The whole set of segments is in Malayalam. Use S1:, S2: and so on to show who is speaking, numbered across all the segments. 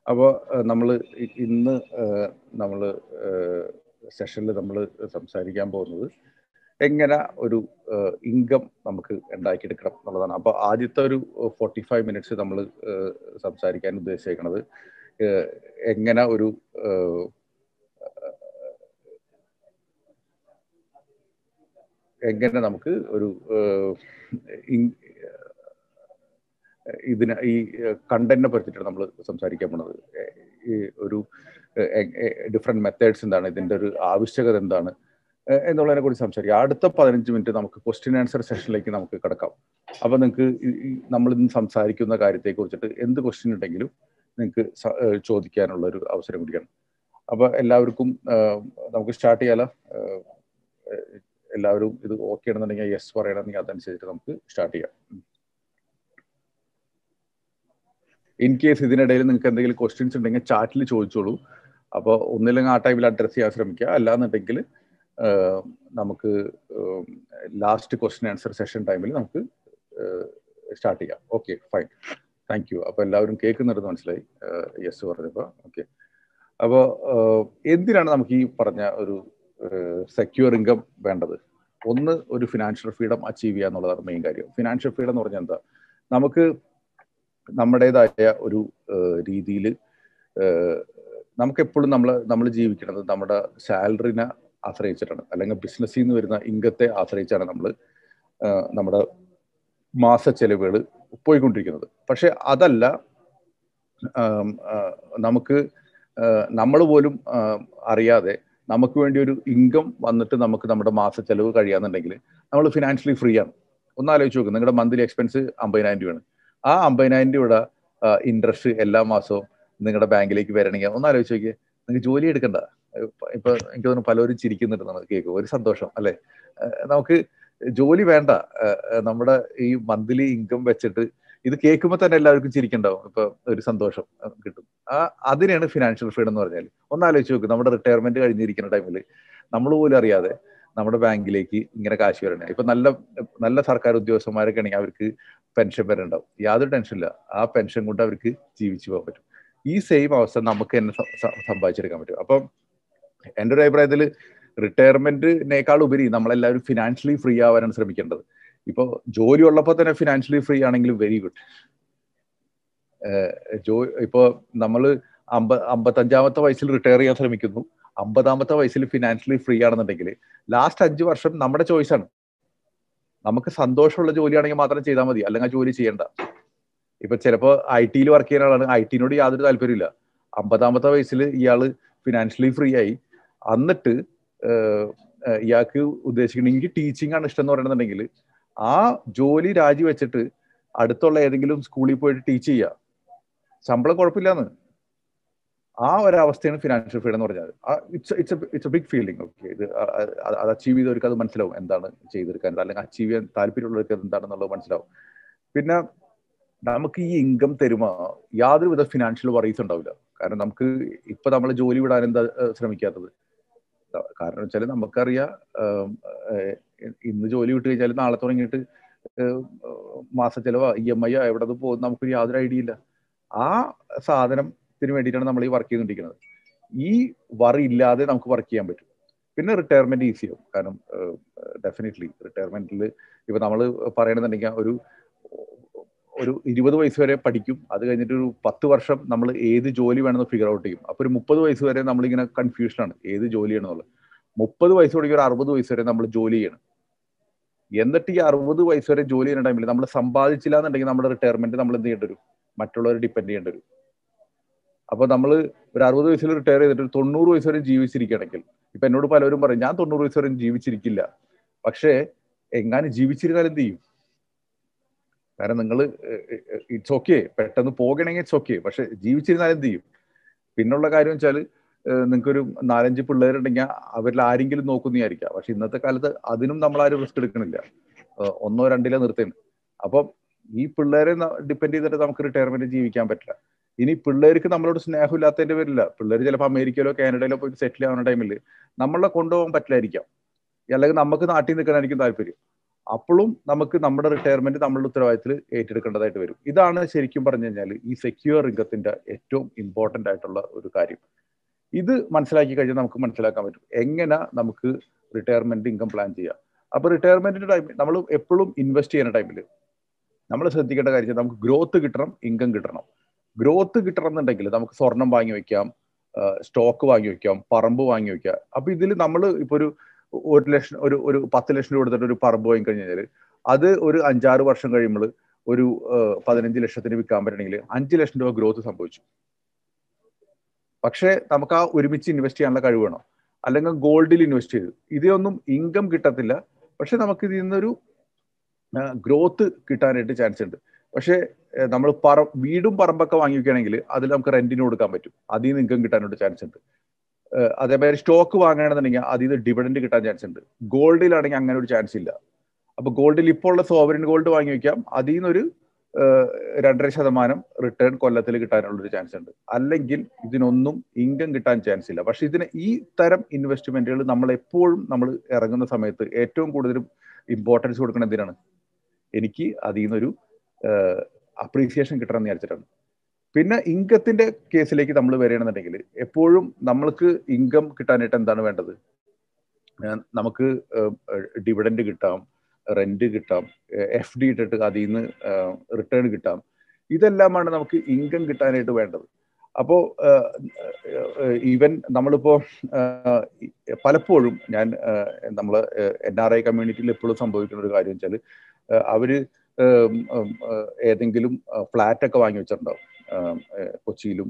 S1: അപ്പോൾ നമ്മൾ ഇന്ന് നമ്മൾ സെഷനിൽ നമ്മൾ സംസാരിക്കാൻ പോകുന്നത് എങ്ങനെ ഒരു ഇൻകം നമുക്ക് ഉണ്ടാക്കിയെടുക്കണം എന്നുള്ളതാണ് അപ്പോൾ ആദ്യത്തെ ഒരു ഫോർട്ടി ഫൈവ് മിനിറ്റ്സ് നമ്മൾ സംസാരിക്കാൻ ഉദ്ദേശിക്കുന്നത് എങ്ങനെ ഒരു എങ്ങനെ നമുക്ക് ഒരു ഇതിന് ഈ കണ്ടന്റിനെ പറ്റിയിട്ടാണ് നമ്മൾ സംസാരിക്കാൻ പോണത് ഈ ഒരു ഡിഫറെന്റ് മെത്തേഡ്സ് എന്താണ് ഇതിന്റെ ഒരു ആവശ്യകത എന്താണ് എന്നുള്ളതിനെ കുറിച്ച് സംസാരിക്കാം അടുത്ത പതിനഞ്ച് മിനിറ്റ് നമുക്ക് ക്വസ്റ്റ്യൻ ആൻസർ സെഷനിലേക്ക് നമുക്ക് കിടക്കാം അപ്പൊ നിങ്ങൾക്ക് നമ്മൾ ഇന്ന് സംസാരിക്കുന്ന കാര്യത്തെ കുറിച്ചിട്ട് എന്ത് ക്വസ്റ്റ്യൻ ഉണ്ടെങ്കിലും നിങ്ങൾക്ക് ചോദിക്കാനുള്ള ഒരു അവസരം കൂടിയാണ് അപ്പൊ എല്ലാവർക്കും നമുക്ക് സ്റ്റാർട്ട് ചെയ്യാലോ എല്ലാവരും ഇത് ഓക്കെ ആണെന്നുണ്ടെങ്കിൽ യെസ് പറയണമെങ്കിൽ അതനുസരിച്ചിട്ട് നമുക്ക് സ്റ്റാർട്ട് ചെയ്യാം ഇൻ കേസ് ഇതിനിടയിൽ നിങ്ങൾക്ക് എന്തെങ്കിലും ക്വസ്റ്റ്യൻസ് ഉണ്ടെങ്കിൽ ചാറ്റിൽ ചോദിച്ചോളൂ അപ്പോൾ ഒന്നില്ലെങ്കിൽ ആ ടൈമിൽ അഡ്രസ് ചെയ്യാൻ ശ്രമിക്കുക അല്ലാന്നുണ്ടെങ്കിൽ നമുക്ക് ലാസ്റ്റ് ക്വസ്റ്റ്യൻ ആൻസർ സെഷൻ ടൈമിൽ നമുക്ക് സ്റ്റാർട്ട് ചെയ്യാം ഓക്കെ ഫൈൻ താങ്ക് യു അപ്പോൾ എല്ലാവരും കേൾക്കുന്നുണ്ടെന്ന് മനസ്സിലായി യെസ് പറഞ്ഞപ്പോൾ ഓക്കെ അപ്പോൾ എന്തിനാണ് നമുക്ക് ഈ പറഞ്ഞ ഒരു സെക്യൂർ ഇൻകം വേണ്ടത് ഒന്ന് ഒരു ഫിനാൻഷ്യൽ ഫ്രീഡം അച്ചീവ് ചെയ്യുക എന്നുള്ളതാണ് മെയിൻ കാര്യം ഫിനാൻഷ്യൽ ഫ്രീഡം എന്ന് പറഞ്ഞാൽ എന്താ നമുക്ക് നമ്മുടേതായ ഒരു രീതിയിൽ നമുക്ക് എപ്പോഴും നമ്മൾ നമ്മൾ ജീവിക്കുന്നത് നമ്മുടെ സാലറിനെ ആശ്രയിച്ചിട്ടാണ് അല്ലെങ്കിൽ ബിസിനസ്സിൽ നിന്ന് വരുന്ന ഇൻകത്തെ ആശ്രയിച്ചാണ് നമ്മൾ നമ്മുടെ മാസ ചെലവുകൾ പോയിക്കൊണ്ടിരിക്കുന്നത് പക്ഷെ അതല്ല നമുക്ക് നമ്മൾ പോലും അറിയാതെ നമുക്ക് വേണ്ടി ഒരു ഇൻകം വന്നിട്ട് നമുക്ക് നമ്മുടെ മാസ ചെലവ് കഴിയാന്നുണ്ടെങ്കിൽ നമ്മൾ ഫിനാൻഷ്യലി ഫ്രീ ആണ് ഒന്ന് ആലോചിച്ച് നോക്ക് നിങ്ങളുടെ മന്ത്ലി എക്സ്പെൻസ് അമ്പതിനായിരം രൂപയാണ് ആ അമ്പതിനായിരം രൂപയുടെ ഇൻട്രസ്റ്റ് എല്ലാ മാസവും നിങ്ങളുടെ ബാങ്കിലേക്ക് വരണമെങ്കിൽ ഒന്ന് ആലോചിച്ച് നോക്കിയേ നിങ്ങൾക്ക് ജോലി എടുക്കണ്ട ഇപ്പൊ എനിക്ക് തോന്നുന്നു പലരും ചിരിക്കുന്നുണ്ട് നമുക്ക് കേൾക്കും ഒരു സന്തോഷം അല്ലെ നമുക്ക് ജോലി വേണ്ട നമ്മുടെ ഈ മന്ത്ലി ഇൻകം വെച്ചിട്ട് ഇത് കേൾക്കുമ്പോൾ തന്നെ എല്ലാവർക്കും ചിരിക്കണ്ടാവും ഇപ്പൊ ഒരു സന്തോഷം കിട്ടും ആ അതിനെയാണ് ഫിനാൻഷ്യൽ ഫ്രീഡം എന്ന് പറഞ്ഞാൽ ഒന്ന് ആലോചിച്ച് നോക്ക് നമ്മുടെ റിട്ടയർമെന്റ് കഴിഞ്ഞിരിക്കുന്ന ടൈമിൽ നമ്മൾ പോലും അറിയാതെ നമ്മുടെ ബാങ്കിലേക്ക് ഇങ്ങനെ കാശ് വരണേ ഇപ്പൊ നല്ല നല്ല സർക്കാർ ഉദ്യോഗസ്ഥന്മാരൊക്കെ ആണെങ്കിൽ അവർക്ക് പെൻഷൻ വരണ്ടാവും യാതൊരു ടെൻഷനില്ല ആ പെൻഷൻ കൊണ്ട് അവർക്ക് ജീവിച്ചു പോകാൻ പറ്റും ഈ സെയിം അവസ്ഥ നമുക്ക് തന്നെ സമ്പാദിച്ചെടുക്കാൻ പറ്റും അപ്പം എൻ്റെ ഒരു അഭിപ്രായത്തിൽ റിട്ടയർമെന്റിനേക്കാൾ ഉപരി നമ്മളെല്ലാവരും ഫിനാൻഷ്യലി ഫ്രീ ആവാനാണ് ശ്രമിക്കേണ്ടത് ഇപ്പോൾ ജോലി ഉള്ളപ്പോൾ തന്നെ ഫിനാൻഷ്യലി ഫ്രീ ആണെങ്കിൽ വെരി ഗുഡ് ജോ ഇപ്പോൾ നമ്മൾ അമ്പ അമ്പത്തഞ്ചാമത്തെ വയസ്സിൽ റിട്ടയർ ചെയ്യാൻ ശ്രമിക്കുന്നു അമ്പതാമത്തെ വയസ്സിൽ ഫിനാൻഷ്യലി ഫ്രീ ആണെന്നുണ്ടെങ്കിൽ ലാസ്റ്റ് അഞ്ച് വർഷം നമ്മുടെ ചോയ്സ് ആണ് നമുക്ക് സന്തോഷമുള്ള ജോലിയാണെങ്കിൽ മാത്രം ചെയ്താൽ മതി അല്ലെങ്കിൽ ആ ജോലി ചെയ്യണ്ട ഇപ്പൊ ചിലപ്പോ ഐ ടിയിൽ വർക്ക് ചെയ്യുന്ന ആളാണ് ഐ ടിനോട് യാതൊരു താല്പര്യമില്ല അമ്പതാമത്തെ വയസ്സിൽ ഇയാള് ഫിനാൻഷ്യലി ഫ്രീ ആയി എന്നിട്ട് ഇയാൾക്ക് ഉദ്ദേശിക്കണമെങ്കിൽ ടീച്ചിങ് ആണ് ഇഷ്ടം എന്ന് പറയുന്നുണ്ടെങ്കിൽ ആ ജോലി രാജിവെച്ചിട്ട് അടുത്തുള്ള ഏതെങ്കിലും സ്കൂളിൽ പോയിട്ട് ടീച്ച് ചെയ്യുക ശമ്പളം കുഴപ്പമില്ലാന്ന് ആ ഒരവസ്ഥയാണ് ഫിനാൻഷ്യൽ ഫ്രീഡം എന്ന് പറഞ്ഞാൽ it's it's it's a big feeling okay ഇത് അത് അച്ചീവ് ചെയ്തവർക്ക് അത് മനസ്സിലാവും എന്താണ് ചെയ്തെടുക്കാൻ അല്ലെങ്കിൽ അച്ചീവ് ചെയ്യാൻ താല്പര്യമുള്ളവർക്ക് എന്താണെന്നുള്ളത് മനസ്സിലാവും പിന്നെ നമുക്ക് ഈ ഇൻകം തരുമോ യാതൊരുവിധ ഫിനാൻഷ്യൽ വറീസ് ഉണ്ടാവില്ല കാരണം നമുക്ക് ഇപ്പൊ നമ്മൾ ജോലി വിടാൻ എന്താ ശ്രമിക്കാത്തത് കാരണം വെച്ചാൽ നമുക്കറിയാം ഇന്ന് ജോലി വിട്ട് കഴിഞ്ഞാൽ നാളെ തുടങ്ങിയിട്ട് മാസ ചെലവോ ഇ എം ഐ എവിടെ പോകും നമുക്ക് യാതൊരു ഐഡിയ ഇല്ല ആ സാധനത്തിന് വേണ്ടിയിട്ടാണ് നമ്മൾ ഈ വർക്ക് ചെയ്തുകൊണ്ടിരിക്കുന്നത് ഈ വറി ഇല്ലാതെ നമുക്ക് വർക്ക് ചെയ്യാൻ പറ്റും പിന്നെ റിട്ടയർമെന്റ് ഈസി ആവും കാരണം ഡെഫിനറ്റ്ലി റിട്ടയർമെന്റിൽ ഇപ്പൊ നമ്മൾ പറയണമെന്നുണ്ടെങ്കിൽ ഒരു ഒരു ഇരുപത് വയസ്സ് വരെ പഠിക്കും അത് കഴിഞ്ഞിട്ട് ഒരു പത്ത് വർഷം നമ്മൾ ഏത് ജോലി വേണമെന്ന് ഫിഗർ ഔട്ട് ചെയ്യും അപ്പൊ ഒരു മുപ്പത് വയസ്സ് വരെ നമ്മളിങ്ങനെ കൺഫ്യൂഷനാണ് ഏത് ജോലിയാണെന്നുള്ളത് മുപ്പത് വയസ്സ് തുടങ്ങി ഒരു അറുപത് വയസ്സ് വരെ നമ്മൾ ജോലി ചെയ്യണം എന്നിട്ട് ഈ അറുപത് വയസ്സ് വരെ ജോലി ചെയ്യുന്ന ടൈമിൽ നമ്മൾ സമ്പാദിച്ചില്ല എന്നുണ്ടെങ്കിൽ നമ്മുടെ റിട്ടയർമെന്റ് നമ്മൾ എന്ത് ചെയ്യേണ്ടി വരും മറ്റുള്ളവരെ ഡിപ്പെൻഡ് ചെയ്യേണ്ടി വരും അപ്പൊ നമ്മൾ ഒരു അറുപത് വയസ്സിൽ റിട്ടയർ ചെയ്തിട്ട് തൊണ്ണൂറ് വയസ്സ് വരെ ജീവിച്ചിരിക്കുകയാണെങ്കിൽ ഇപ്പൊ എന്നോട് പലരും പറയും ഞാൻ തൊണ്ണൂറ് വയസ്സ് വരെ ജീവിച്ചിരിക്കില്ല പക്ഷേ എങ്ങാനും ജീവിച്ചിരുന്നാൽ എന്ത് ചെയ്യും കാരണം നിങ്ങൾ ഇറ്റ്സ് ഓക്കെ പെട്ടെന്ന് പോകണമെങ്കിൽ ഇറ്റ്സ് ഓക്കെ പക്ഷെ ജീവിച്ചിരുന്നാൽ എന്ത് ചെയ്യും പിന്നുള്ള കാര്യം വെച്ചാൽ നിങ്ങൾക്കൊരു നാലഞ്ച് പിള്ളേരുണ്ടെങ്കിൽ അവരിൽ ആരെങ്കിലും നോക്കുന്നതായിരിക്കാം പക്ഷെ ഇന്നത്തെ കാലത്ത് അതിനും നമ്മൾ ആരും റിസ്ക് എടുക്കണില്ല ഒന്നോ രണ്ടിലോ നിർത്തുന്നു അപ്പം ഈ പിള്ളേരെ ഡിപ്പെൻഡ് ചെയ്തിട്ട് നമുക്ക് റിട്ടയർമെന്റ് ജീവിക്കാൻ പറ്റില്ല ഇനി പിള്ളേർക്ക് നമ്മളോട് സ്നേഹമില്ലാത്തതിന്റെ പേരില്ല പിള്ളേർ ചിലപ്പോൾ അമേരിക്കയിലോ കാനഡയിലോ പോയിട്ട് സെറ്റിൽ ആവുന്ന ടൈമിൽ നമ്മളെ കൊണ്ടുപോകാൻ പറ്റില്ലായിരിക്കാം അല്ലെങ്കിൽ നമുക്ക് നാട്ടിൽ നിൽക്കാനായിരിക്കും താല്പര്യം അപ്പോഴും നമുക്ക് നമ്മുടെ റിട്ടയർമെന്റ് നമ്മളുടെ ഉത്തരവാദിത്തത്തിൽ ഏറ്റെടുക്കേണ്ടതായിട്ട് വരും ഇതാണ് ശരിക്കും പറഞ്ഞു കഴിഞ്ഞാൽ ഈ സെക്യൂർ ഇൻകത്തിന്റെ ഏറ്റവും ഇമ്പോർട്ടന്റ് ആയിട്ടുള്ള ഒരു കാര്യം ഇത് മനസ്സിലാക്കി കഴിഞ്ഞാൽ നമുക്ക് മനസ്സിലാക്കാൻ പറ്റും എങ്ങനെ നമുക്ക് റിട്ടയർമെന്റ് ഇൻകം പ്ലാൻ ചെയ്യാം അപ്പൊ റിട്ടയർമെന്റിന്റെ ടൈമിൽ നമ്മൾ എപ്പോഴും ഇൻവെസ്റ്റ് ചെയ്യുന്ന ടൈമിൽ നമ്മൾ ശ്രദ്ധിക്കേണ്ട കാര്യം നമുക്ക് ഗ്രോത്ത് കിട്ടണം ഇൻകം കിട്ടണം ഗ്രോത്ത് കിട്ടണം എന്നുണ്ടെങ്കിൽ നമുക്ക് സ്വർണം വാങ്ങി വെക്കാം സ്റ്റോക്ക് വാങ്ങി വെക്കാം പറമ്പ് വാങ്ങി വെക്കാം അപ്പൊ ഇതിൽ നമ്മൾ ഇപ്പൊ ഒരു ഒരു ലക്ഷം ഒരു ഒരു പത്ത് ലക്ഷം രൂപ കൊടുത്തിട്ട് ഒരു പറമ്പ് വാങ്ങി കഴിഞ്ഞാൽ അത് ഒരു അഞ്ചാറ് വർഷം കഴിയുമ്പോൾ ഒരു പതിനഞ്ച് ലക്ഷത്തിന് വിൽക്കാൻ പറ്റണമെങ്കിൽ അഞ്ച് ലക്ഷം രൂപ ഗ്രോത്ത് സംഭവിച്ചു പക്ഷേ നമുക്ക് ആ ഒരുമിച്ച് ഇൻവെസ്റ്റ് ചെയ്യാനുള്ള കഴിവ് വേണം അല്ലെങ്കിൽ ഗോൾഡിൽ ഇൻവെസ്റ്റ് ചെയ്തു ഇതൊന്നും ഇൻകം കിട്ടത്തില്ല പക്ഷെ നമുക്ക് ഇതിൽ നിന്നൊരു ഗ്രോത്ത് കിട്ടാനായിട്ട് ചാൻസ് ഉണ്ട് പക്ഷേ നമ്മൾ പറ വീടും പറമ്പൊക്കെ വാങ്ങി വെക്കുകയാണെങ്കിൽ അതിൽ നമുക്ക് റെന്റിന് കൊടുക്കാൻ പറ്റും അതിൽ നിന്ന് ഇൻകം കിട്ടാനായിട്ട് ചാൻസ് ഉണ്ട് അതേമാതിരി സ്റ്റോക്ക് വാങ്ങണമെന്നുണ്ടെങ്കിൽ അതിൽ നിന്ന് ഡിവിഡൻഡ് കിട്ടാൻ ചാൻസ് ഉണ്ട് ഗോൾഡിലാണെങ്കിൽ അങ്ങനെ ഒരു ചാൻസ് ഇല്ല അപ്പൊ ഗോൾഡിൽ ഇപ്പോൾ ഉള്ള സോവറിൻ ഗോൾഡ് വാങ്ങി വെക്കാം അതിൽ നിന്നൊരു രണ്ടര ശതമാനം റിട്ടേൺ കൊല്ലത്തിൽ കിട്ടാനുള്ള ഒരു ചാൻസ് ഉണ്ട് അല്ലെങ്കിൽ ഇതിനൊന്നും ഇൻകം കിട്ടാൻ ചാൻസ് ഇല്ല പക്ഷെ ഇതിന് ഈ തരം ഇൻവെസ്റ്റ്മെന്റുകൾ നമ്മൾ എപ്പോഴും നമ്മൾ ഇറങ്ങുന്ന സമയത്ത് ഏറ്റവും കൂടുതലും ഇമ്പോർട്ടൻസ് കൊടുക്കണം എന്തിനാണ് എനിക്ക് അതിൽ നിന്നൊരു അപ്രീസിയേഷൻ കിട്ടണം എന്ന് വിചാരിച്ചിട്ടാണ് പിന്നെ ഇൻകത്തിന്റെ കേസിലേക്ക് നമ്മൾ വരികയാണെന്നുണ്ടെങ്കിൽ എപ്പോഴും നമ്മൾക്ക് ഇൻകം കിട്ടാനായിട്ട് എന്താണ് വേണ്ടത് നമുക്ക് ഡിവിഡൻഡ് കിട്ടാം റെന്റ് കിട്ടാം എഫ് ഡി ഇട്ടിട്ട് അതിൽ നിന്ന് റിട്ടേൺ കിട്ടാം ഇതെല്ലാമാണ് നമുക്ക് ഇൻകം കിട്ടാനായിട്ട് വേണ്ടത് അപ്പോ ഈവൻ നമ്മളിപ്പോ പലപ്പോഴും ഞാൻ നമ്മൾ എൻ ആർ ഐ കമ്മ്യൂണിറ്റിയിൽ എപ്പോഴും സംഭവിക്കുന്ന ഒരു കാര്യം വെച്ചാൽ അവര് ഏതെങ്കിലും ഫ്ലാറ്റ് ഒക്കെ വാങ്ങി വെച്ചിട്ടുണ്ടാവും കൊച്ചിയിലും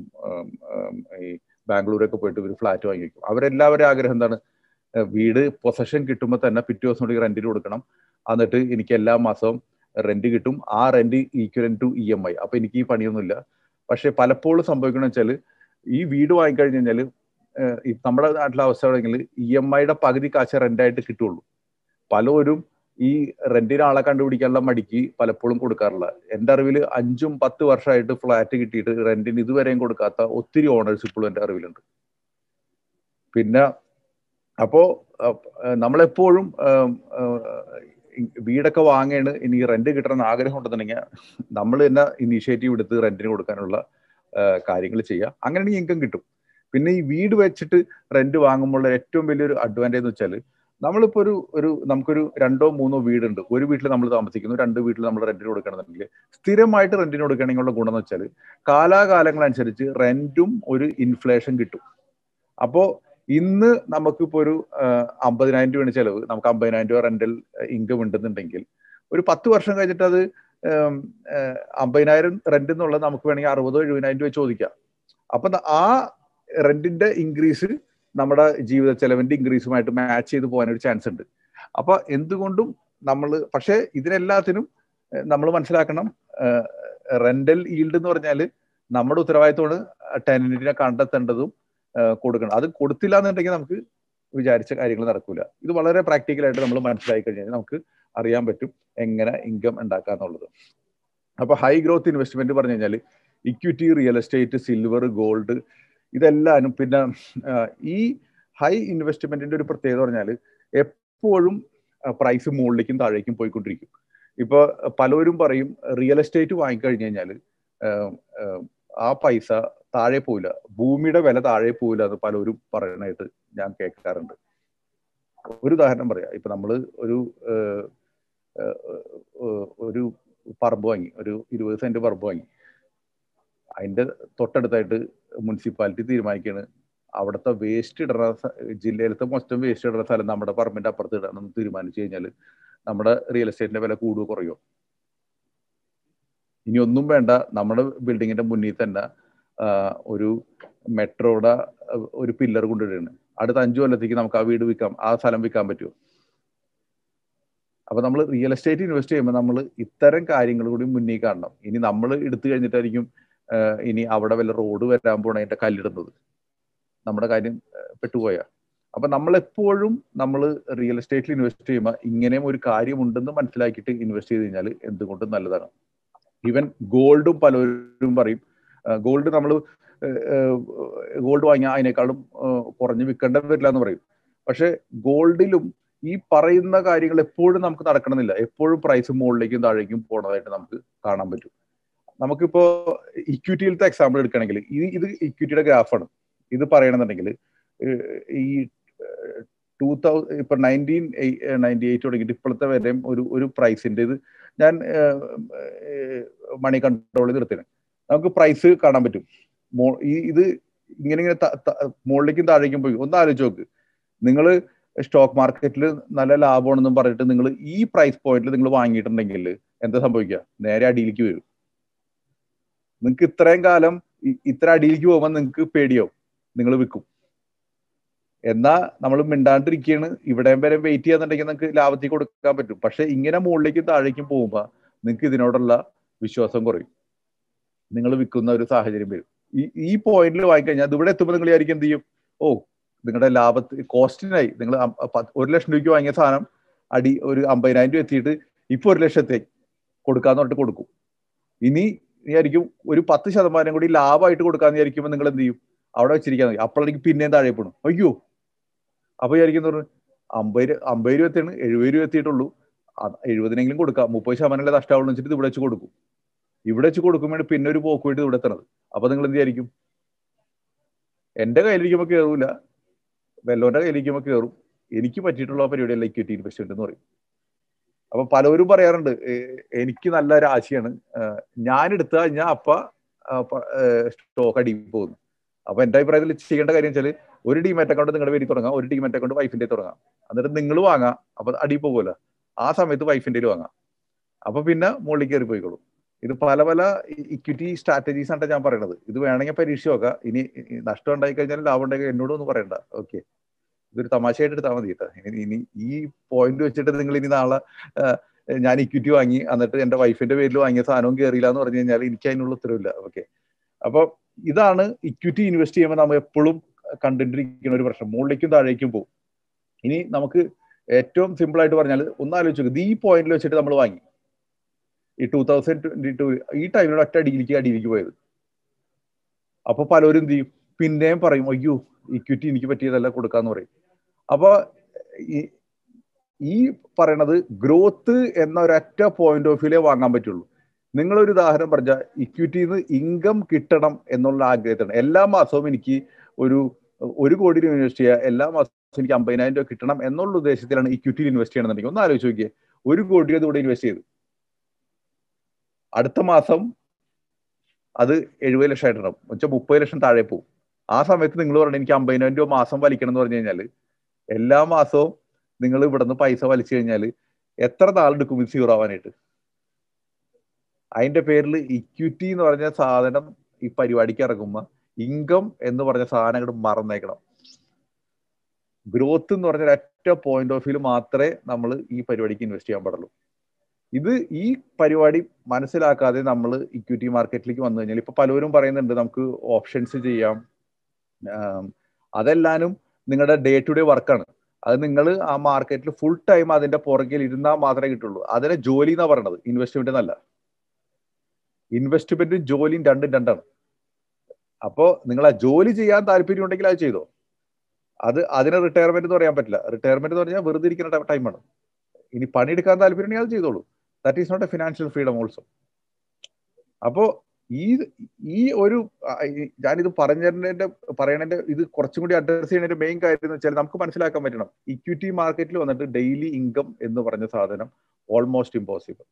S1: ഈ ബാംഗ്ലൂരൊക്കെ പോയിട്ട് ഒരു ഫ്ലാറ്റ് വാങ്ങി വെക്കും അവരെല്ലാവരും ആഗ്രഹം എന്താണ് വീട് പൊസഷൻ കിട്ടുമ്പോൾ തന്നെ പിറ്റേ ദിവസം കൂടി റെന്റിന് കൊടുക്കണം എന്നിട്ട് എനിക്ക് എല്ലാ മാസവും റെന്റ് കിട്ടും ആ rent equal to E M I അപ്പൊ എനിക്ക് ഈ പണിയൊന്നുമില്ല പക്ഷെ പലപ്പോഴും സംഭവിക്കണം വെച്ചാൽ ഈ വീട് വാങ്ങിക്കഴിഞ്ഞ് കഴിഞ്ഞാൽ നമ്മുടെ നാട്ടിലെ അവസ്ഥ ആണെങ്കിൽ ഇ എം ഐയുടെ പകുതി കാശ് റെന്റായിട്ട് കിട്ടുള്ളൂ പലരും ഈ റെന്റിന് ആളെ കണ്ടുപിടിക്കാനുള്ള മടിക്ക് പലപ്പോഴും കൊടുക്കാറില്ല എൻ്റെ അറിവിൽ അഞ്ചും പത്ത് വർഷമായിട്ട് ഫ്ലാറ്റ് കിട്ടിയിട്ട് റെന്റിന് ഇതുവരെയും കൊടുക്കാത്ത ഒത്തിരി ഓണേഴ്സ് ഇപ്പോഴും എൻ്റെ അറിവിലുണ്ട് പിന്നെ അപ്പോ നമ്മളെപ്പോഴും വീടൊക്കെ വാങ്ങേണ് ഇനി റെന്റ് കിട്ടണമെന്ന് ആഗ്രഹം ഉണ്ടെന്നുണ്ടെങ്കിൽ നമ്മൾ തന്നെ ഇനീഷ്യേറ്റീവ് എടുത്ത് റെന്റിന് കൊടുക്കാനുള്ള കാര്യങ്ങൾ ചെയ്യുക അങ്ങനെയാണെങ്കിൽ ഇൻകം കിട്ടും പിന്നെ ഈ വീട് വെച്ചിട്ട് റെന്റ് വാങ്ങുമ്പോൾ ഏറ്റവും വലിയൊരു അഡ്വാൻറ്റേജ് എന്ന് വെച്ചാൽ നമ്മളിപ്പോ ഒരു ഒരു നമുക്കൊരു രണ്ടോ മൂന്നോ വീടുണ്ട് ഒരു വീട്ടിൽ നമ്മൾ താമസിക്കുന്നു രണ്ട് വീട്ടിൽ നമ്മൾ റെന്റിന് കൊടുക്കണമെന്നുണ്ടെങ്കിൽ സ്ഥിരമായിട്ട് റെന്റിന് കൊടുക്കണമെങ്കിലുള്ള ഗുണം എന്ന് വെച്ചാൽ കാലാകാലങ്ങളനുസരിച്ച് റെന്റും ഒരു ഇൻഫ്ലേഷൻ കിട്ടും അപ്പോ ഇന്ന് നമുക്കിപ്പോ ഒരു അമ്പതിനായിരം രൂപയാണ് ചെലവ് നമുക്ക് അമ്പതിനായിരം രൂപ റെന്റൽ ഇൻകം ഉണ്ടെന്നുണ്ടെങ്കിൽ ഒരു പത്ത് വർഷം കഴിഞ്ഞിട്ട് അത് അമ്പതിനായിരം റെന്റ് എന്നുള്ളത് നമുക്ക് വേണമെങ്കിൽ അറുപതോ എഴുപതിനായിരം രൂപ ചോദിക്കാം അപ്പൊ ആ റെന്റിന്റെ ഇൻക്രീസ് നമ്മുടെ ജീവിത ചെലവിന്റെ ഇൻക്രീസുമായിട്ട് മാച്ച് ചെയ്ത് പോകാനൊരു ചാൻസ് ഉണ്ട് അപ്പൊ എന്തുകൊണ്ടും നമ്മൾ പക്ഷേ ഇതിനെല്ലാത്തിനും നമ്മൾ മനസ്സിലാക്കണം റെന്റൽ ഈൽഡ് എന്ന് പറഞ്ഞാൽ നമ്മുടെ ഉത്തരവാദിത്തമാണ് ടെനന്റിനെ കണ്ടെത്തേണ്ടതും കൊടുക്കണം അത് കൊടുത്തില്ല എന്നുണ്ടെങ്കിൽ നമുക്ക് വിചാരിച്ച കാര്യങ്ങൾ നടക്കൂല ഇത് വളരെ പ്രാക്ടിക്കലായിട്ട് നമ്മൾ മനസ്സിലാക്കി കഴിഞ്ഞാൽ നമുക്ക് അറിയാൻ പറ്റും എങ്ങനെ ഇൻകം ഉണ്ടാക്കാന്നുള്ളത് അപ്പൊ ഹൈ ഗ്രോത്ത് ഇൻവെസ്റ്റ്മെന്റ് പറഞ്ഞു കഴിഞ്ഞാൽ equity real estate silver gold ഇതെല്ലാനും പിന്നെ ഈ ഹൈ ഇൻവെസ്റ്റ്മെന്റിന്റെ ഒരു പ്രത്യേകത പറഞ്ഞാൽ എപ്പോഴും പ്രൈസ് മുകളിലേക്കും താഴേക്കും പോയിക്കൊണ്ടിരിക്കും ഇപ്പൊ പലരും പറയും റിയൽ എസ്റ്റേറ്റ് വാങ്ങിക്കഴിഞ്ഞു കഴിഞ്ഞാൽ ആ പൈസ താഴെ പോവില്ല ഭൂമിയുടെ വില താഴെ പോവില്ല എന്ന് പലരും പറയണായിട്ട് ഞാൻ കേൾക്കാറുണ്ട് ഒരു ഉദാഹരണം പറയാം ഇപ്പൊ നമ്മൾ ഒരു ഒരു പറമ്പ് വാങ്ങി ഒരു ഇരുപത് സെന്റ് പറമ്പ് വാങ്ങി അതിന്റെ തൊട്ടടുത്തായിട്ട് മുനിസിപ്പാലിറ്റി തീരുമാനിക്കുകയാണ് അവിടുത്തെ വേസ്റ്റ് ഇടുന്ന ജില്ലയിലത്തെ മൊത്തം വേസ്റ്റ് ഇടുന്ന സ്ഥലം നമ്മുടെ പറമ്പിന്റെ അപ്പുറത്ത് ഇടാനെന്ന് തീരുമാനിച്ചു കഴിഞ്ഞാൽ നമ്മുടെ റിയൽ എസ്റ്റേറ്റിന്റെ വില കൂടുകയോ കുറയോ ഇനി ഒന്നും വേണ്ട നമ്മുടെ ബിൽഡിങ്ങിന്റെ മുന്നിൽ തന്നെ ഒരു മെട്രോയുടെ ഒരു പില്ലർ കൊണ്ടിടുകയാണ് അടുത്ത അഞ്ചു കൊല്ലത്തേക്ക് നമുക്ക് ആ വീട് വിൽക്കാം ആ സ്ഥലം വിൽക്കാൻ പറ്റുമോ അപ്പൊ നമ്മൾ റിയൽ എസ്റ്റേറ്റ് ഇൻവെസ്റ്റ് ചെയ്യുമ്പോൾ നമ്മൾ ഇത്തരം കാര്യങ്ങൾ കൂടി മുന്നിൽ കാണണം ഇനി നമ്മൾ എടുത്തു കഴിഞ്ഞിട്ടായിരിക്കും ഇനി അവിടെ വല്ല റോഡ് വരാൻ പോണതിന്റെ കല്ലിടുന്നത് നമ്മുടെ കാര്യം പെട്ടുപോയ അപ്പൊ നമ്മൾ എപ്പോഴും നമ്മൾ റിയൽ എസ്റ്റേറ്റിൽ ഇൻവെസ്റ്റ് ചെയ്യുമ്പോൾ ഇങ്ങനെയും ഒരു കാര്യം ഉണ്ടെന്ന് മനസ്സിലാക്കിയിട്ട് ഇൻവെസ്റ്റ് ചെയ്ത് കഴിഞ്ഞാൽ എന്തുകൊണ്ടും നല്ലതാണ് ഈവൻ ഗോൾഡും പലരും പറയും ഗോൾഡ് നമ്മൾ ഗോൾഡ് വാങ്ങിയാൽ അതിനേക്കാളും കുറഞ്ഞ് വിൽക്കേണ്ട വരില്ല എന്ന് പറയും പക്ഷെ ഗോൾഡിലും ഈ പറയുന്ന കാര്യങ്ങൾ എപ്പോഴും നമുക്ക് നടക്കണമെന്നില്ല എപ്പോഴും പ്രൈസ് മുകളിലേക്കും താഴേക്കും പോണതായിട്ട് നമുക്ക് കാണാൻ പറ്റും നമുക്കിപ്പോ ഇക്വിറ്റിയിലത്തെ എക്സാമ്പിൾ എടുക്കുകയാണെങ്കിൽ ഇത് ഇത് ഇക്വിറ്റിയുടെ ഗ്രാഫാണ് ഇത് പറയണമെന്നുണ്ടെങ്കിൽ ഈ ടൂ തൗസൻഡ് ഇപ്പൊ നയൻറ്റീൻ നയൻറ്റി എയ്റ്റ് തുടങ്ങിയിട്ട് ഇപ്പോഴത്തെ വരെയും ഒരു ഒരു പ്രൈസിന്റെ ഇത് ഞാൻ മണി കൺട്രോൾ ചെയ്ത് എടുത്തേനെ നമുക്ക് പ്രൈസ് കാണാൻ പറ്റും ഈ ഇത് ഇങ്ങനെ ഇങ്ങനെ മുകളിലേക്കും താഴേക്കും പോയി ഒന്ന് ആലോചിച്ച് നോക്ക് നിങ്ങൾ സ്റ്റോക്ക് മാർക്കറ്റിൽ നല്ല ലാഭമാണെന്നും പറഞ്ഞിട്ട് നിങ്ങൾ ഈ പ്രൈസ് പോയിന്റിൽ നിങ്ങൾ വാങ്ങിയിട്ടുണ്ടെങ്കിൽ എന്താ സംഭവിക്കുക നേരെ അടിയിലേക്ക് വരും നിങ്ങൾക്ക് ഇത്രയും കാലം ഇത്ര അടിയിലേക്ക് പോകുമ്പോൾ നിങ്ങൾക്ക് പേടിയാവും നിങ്ങൾ വിൽക്കും എന്നാ നമ്മൾ മിണ്ടാണ്ടിരിക്കുകയാണ് ഇവിടെയും വരെ വെയിറ്റ് ചെയ്യാന്നുണ്ടെങ്കിൽ നിങ്ങൾക്ക് ലാഭത്തിൽ കൊടുക്കാൻ പറ്റും പക്ഷെ ഇങ്ങനെ മുകളിലേക്കും താഴേക്കും പോകുമ്പോൾ നിങ്ങൾക്ക് ഇതിനോടുള്ള വിശ്വാസം കുറയും നിങ്ങൾ വിൽക്കുന്ന ഒരു സാഹചര്യം വരും ഈ ഈ പോയിന്റിൽ വാങ്ങിക്കഴിഞ്ഞാൽ അത് ഇവിടെ എത്തുമ്പോൾ നിങ്ങൾ വിചാരിക്കും എന്ത് ചെയ്യും ഓ നിങ്ങളുടെ ലാഭത്തിൽ കോസ്റ്റിനായി നിങ്ങൾ ഒരു ലക്ഷം രൂപയ്ക്ക് വാങ്ങിയ സാധനം അടി ഒരു അമ്പതിനായിരം രൂപ എത്തിയിട്ട് ഇപ്പൊ ഒരു ലക്ഷത്തേക്ക് കൊടുക്കാന്ന് പറഞ്ഞിട്ട് കൊടുക്കും ഇനി വിചാരിക്കും ഒരു പത്ത് ശതമാനം കൂടി ലാഭമായിട്ട് കൊടുക്കാന്ന് വിചാരിക്കുമ്പോൾ നിങ്ങൾ എന്ത് ചെയ്യും അവിടെ വെച്ചിരിക്കാൻ മതി അപ്പോഴേക്കും പിന്നെയും താഴെ പോണു അയ്യോ അപ്പൊ വിചാരിക്കുന്ന പറഞ്ഞു അമ്പത് അമ്പത് രൂപ എത്തിയാണ് എഴുപത് രൂപ എത്തിയിട്ടുള്ളൂ എഴുപതിനെങ്കിലും കൊടുക്കാം മുപ്പത് ശതമാനം നഷ്ടമാവുള്ളൂ വെച്ചിട്ട് ഇവിടെ വെച്ച് കൊടുക്കും ഇവിടെ വെച്ച് കൊടുക്കുമ്പോൾ പിന്നെ ഒരു പോക്ക് വേണ്ടി ഇവിടെ എത്തണത് അപ്പൊ നിങ്ങൾ എന്ത് വിചാരിക്കും എന്റെ കയ്യിലിരിക്കുമ്പോൾ കയറൂല വെല്ലോന്റെ കയ്യിലിരിക്കുമ്പോൾ കയറും എനിക്ക് പറ്റിയിട്ടുള്ള പരിപാടിയല്ല ഇക്വിറ്റി ഇൻവെസ്റ്റ്മെന്റ് എന്ന് പറയും അപ്പൊ പലവരും പറയാറുണ്ട് എനിക്ക് നല്ല ഒരു ആശയാണ് ഞാൻ എടുത്ത കഴിഞ്ഞാൽ അപ്പ സ്റ്റോക്ക് അടി പോകുന്നു അപ്പൊ എന്റെ അഭിപ്രായത്തിൽ ചെയ്യേണ്ട കാര്യം വെച്ചാൽ ഒരു ഡിമാറ്റ് അക്കൗണ്ട് നിങ്ങളുടെ പേരിൽ തുടങ്ങാം ഒരു ഡിമാറ്റ് അക്കൗണ്ട് വൈഫിന്റെ തുടങ്ങാം എന്നിട്ട് നിങ്ങൾ വാങ്ങാം അപ്പൊ അടി പോകുമല്ലോ ആ സമയത്ത് വൈഫിന്റെ വാങ്ങാം അപ്പൊ പിന്നെ മുകളിൽ കയറി പോയിക്കോളും ഇത് പല പല ഇക്വിറ്റി സ്ട്രാറ്റജീസ് ആണ് ഞാൻ പറയണത് ഇത് വേണമെങ്കിൽ പരീക്ഷ നോക്കാം ഇനി നഷ്ടം ഉണ്ടായി കഴിഞ്ഞാൽ ലാഭം ഉണ്ടായി എന്നോടൊന്നും പറയണ്ട ഓക്കെ ഇതൊരു തമാശയായിട്ട് എടുത്താൽ മതി കേട്ടോ ഇനി ഇനി ഈ പോയിന്റ് വെച്ചിട്ട് നിങ്ങൾ ഇനി നാളെ ഞാൻ ഇക്വിറ്റി വാങ്ങി എന്നിട്ട് എന്റെ വൈഫിന്റെ പേരിൽ വാങ്ങിയ സാധനവും കയറിയില്ല എന്ന് പറഞ്ഞു കഴിഞ്ഞാൽ എനിക്ക് അതിനുള്ള ഉത്തരവില്ല ഓക്കെ അപ്പൊ ഇതാണ് ഇക്വിറ്റി ഇൻവെസ്റ്റ് ചെയ്യുമ്പോൾ നമ്മൾ എപ്പോഴും കണ്ടിട്ടിരിക്കുന്ന ഒരു പ്രശ്നം മുകളിലേക്കും താഴേക്കും പോകും ഇനി നമുക്ക് ഏറ്റവും സിമ്പിൾ ആയിട്ട് പറഞ്ഞാൽ ഒന്ന് ആലോചിച്ച് നോക്കുക ഈ പോയിന്റിൽ വെച്ചിട്ട് നമ്മൾ വാങ്ങി ഈ ടൂ തൗസൻഡ് ട്വന്റി ടു ഈ ടൈമിൽ ഒറ്റ അടിയിലേക്ക് അടിയിലേക്ക് പോയത് അപ്പൊ പലരും എന്ത് ചെയ്യും പിന്നെയും പറയും അയ്യോ ഇക്വിറ്റി എനിക്ക് പറ്റിയതല്ല കൊടുക്കാന്ന് പറയും അപ്പൊ ഈ പറയണത് ഗ്രോത്ത് എന്ന ഒരൊറ്റ പോയിന്റ് ഓഫ് വ്യൂലേ വാങ്ങാൻ പറ്റുള്ളൂ നിങ്ങളൊരു ഉദാഹരണം പറഞ്ഞാൽ ഇക്വിറ്റിന്ന് ഇൻകം കിട്ടണം എന്നുള്ള ആഗ്രഹത്തിലാണ് എല്ലാ മാസവും എനിക്ക് ഒരു ഒരു കോടി രൂപ ഇൻവെസ്റ്റ് ചെയ്യുക എല്ലാ മാസവും എനിക്ക് അമ്പതിനായിരം രൂപ കിട്ടണം എന്നുള്ള ഉദ്ദേശത്തിലാണ് ഇക്വിറ്റിയിൽ ഇൻവെസ്റ്റ് ചെയ്യണമെന്നുണ്ടെങ്കിൽ ഒന്ന് ആലോചിച്ച് നോക്കിയേ ഒരു കോടി രൂപ ഇവിടെ ഇൻവെസ്റ്റ് ചെയ്തു അടുത്ത മാസം അത് എഴുപത് ലക്ഷം ആയിട്ടുണ്ടാവും വെച്ചാൽ മുപ്പത് ലക്ഷം താഴെ പോകും ആ സമയത്ത് നിങ്ങൾ പറഞ്ഞു എനിക്ക് അമ്പതിനായിരം രൂപ മാസം വലിക്കണം എന്ന് പറഞ്ഞു കഴിഞ്ഞാൽ എല്ലാ മാസവും നിങ്ങൾ ഇവിടുന്ന് പൈസ വലിച്ചു കഴിഞ്ഞാൽ എത്ര നാളെടുക്കും ഇത് സീറോ ആവാനായിട്ട് അതിന്റെ പേരിൽ ഇക്വിറ്റി എന്ന് പറഞ്ഞ സാധനം ഈ പരിപാടിക്ക് ഇറങ്ങുമ്പോൾ ഇൻകം എന്ന് പറഞ്ഞ സാധനം അങ്ങോട്ട് മറന്നേക്കണം ഗ്രോത്ത് എന്ന് പറഞ്ഞ ഒറ്റ പോയിന്റ് ഓഫ് വ്യൂ മാത്രമേ നമ്മൾ ഈ പരിപാടിക്ക് ഇൻവെസ്റ്റ് ചെയ്യാൻ പാടുള്ളൂ ഇത് ഈ പരിപാടി മനസ്സിലാക്കാതെ നമ്മൾ ഇക്വിറ്റി മാർക്കറ്റിലേക്ക് വന്നു കഴിഞ്ഞാൽ ഇപ്പൊ പലരും പറയുന്നുണ്ട് നമുക്ക് ഓപ്ഷൻസ് ചെയ്യാം അതെല്ലാനും നിങ്ങളുടെ ഡേ ടു ഡേ വർക്കാണ് അത് നിങ്ങൾ ആ മാർക്കറ്റിൽ ഫുൾ ടൈം അതിന്റെ പുറകിൽ ഇരുന്നാൽ മാത്രമേ കിട്ടുള്ളൂ അതിനെ ജോലി എന്നാ പറയണത് ഇൻവെസ്റ്റ്മെന്റ് എന്നല്ല ഇൻവെസ്റ്റ്മെന്റും ജോലിയും രണ്ടും രണ്ടാണ് അപ്പോ നിങ്ങൾ ആ ജോലി ചെയ്യാൻ താല്പര്യം ഉണ്ടെങ്കിൽ അത് ചെയ്തോ അത് അതിന് റിട്ടയർമെന്റ് എന്ന് പറയാൻ പറ്റില്ല റിട്ടയർമെന്റ് എന്ന് പറഞ്ഞാൽ വെറുതെ ഇരിക്കുന്ന ടൈമാണ് ഇനി പണിയെടുക്കാൻ താല്പര്യം ഉണ്ടെങ്കിൽ അത് ചെയ്തോളൂ that is not a financial freedom also അപ്പോ ഈ ഈ ഒരു ഞാനിത് പറഞ്ഞതിന്റെ പറയണതിന്റെ ഇത് കുറച്ചും കൂടി അഡ്രസ് ചെയ്യുന്നതിന്റെ മെയിൻ കാര്യം എന്ന് വെച്ചാൽ നമുക്ക് മനസ്സിലാക്കാൻ പറ്റണം ഇക്വിറ്റി മാർക്കറ്റിൽ വന്നിട്ട് ഡെയിലി ഇൻകം എന്ന് പറഞ്ഞ സാധനം ഓൾമോസ്റ്റ് ഇമ്പോസിബിൾ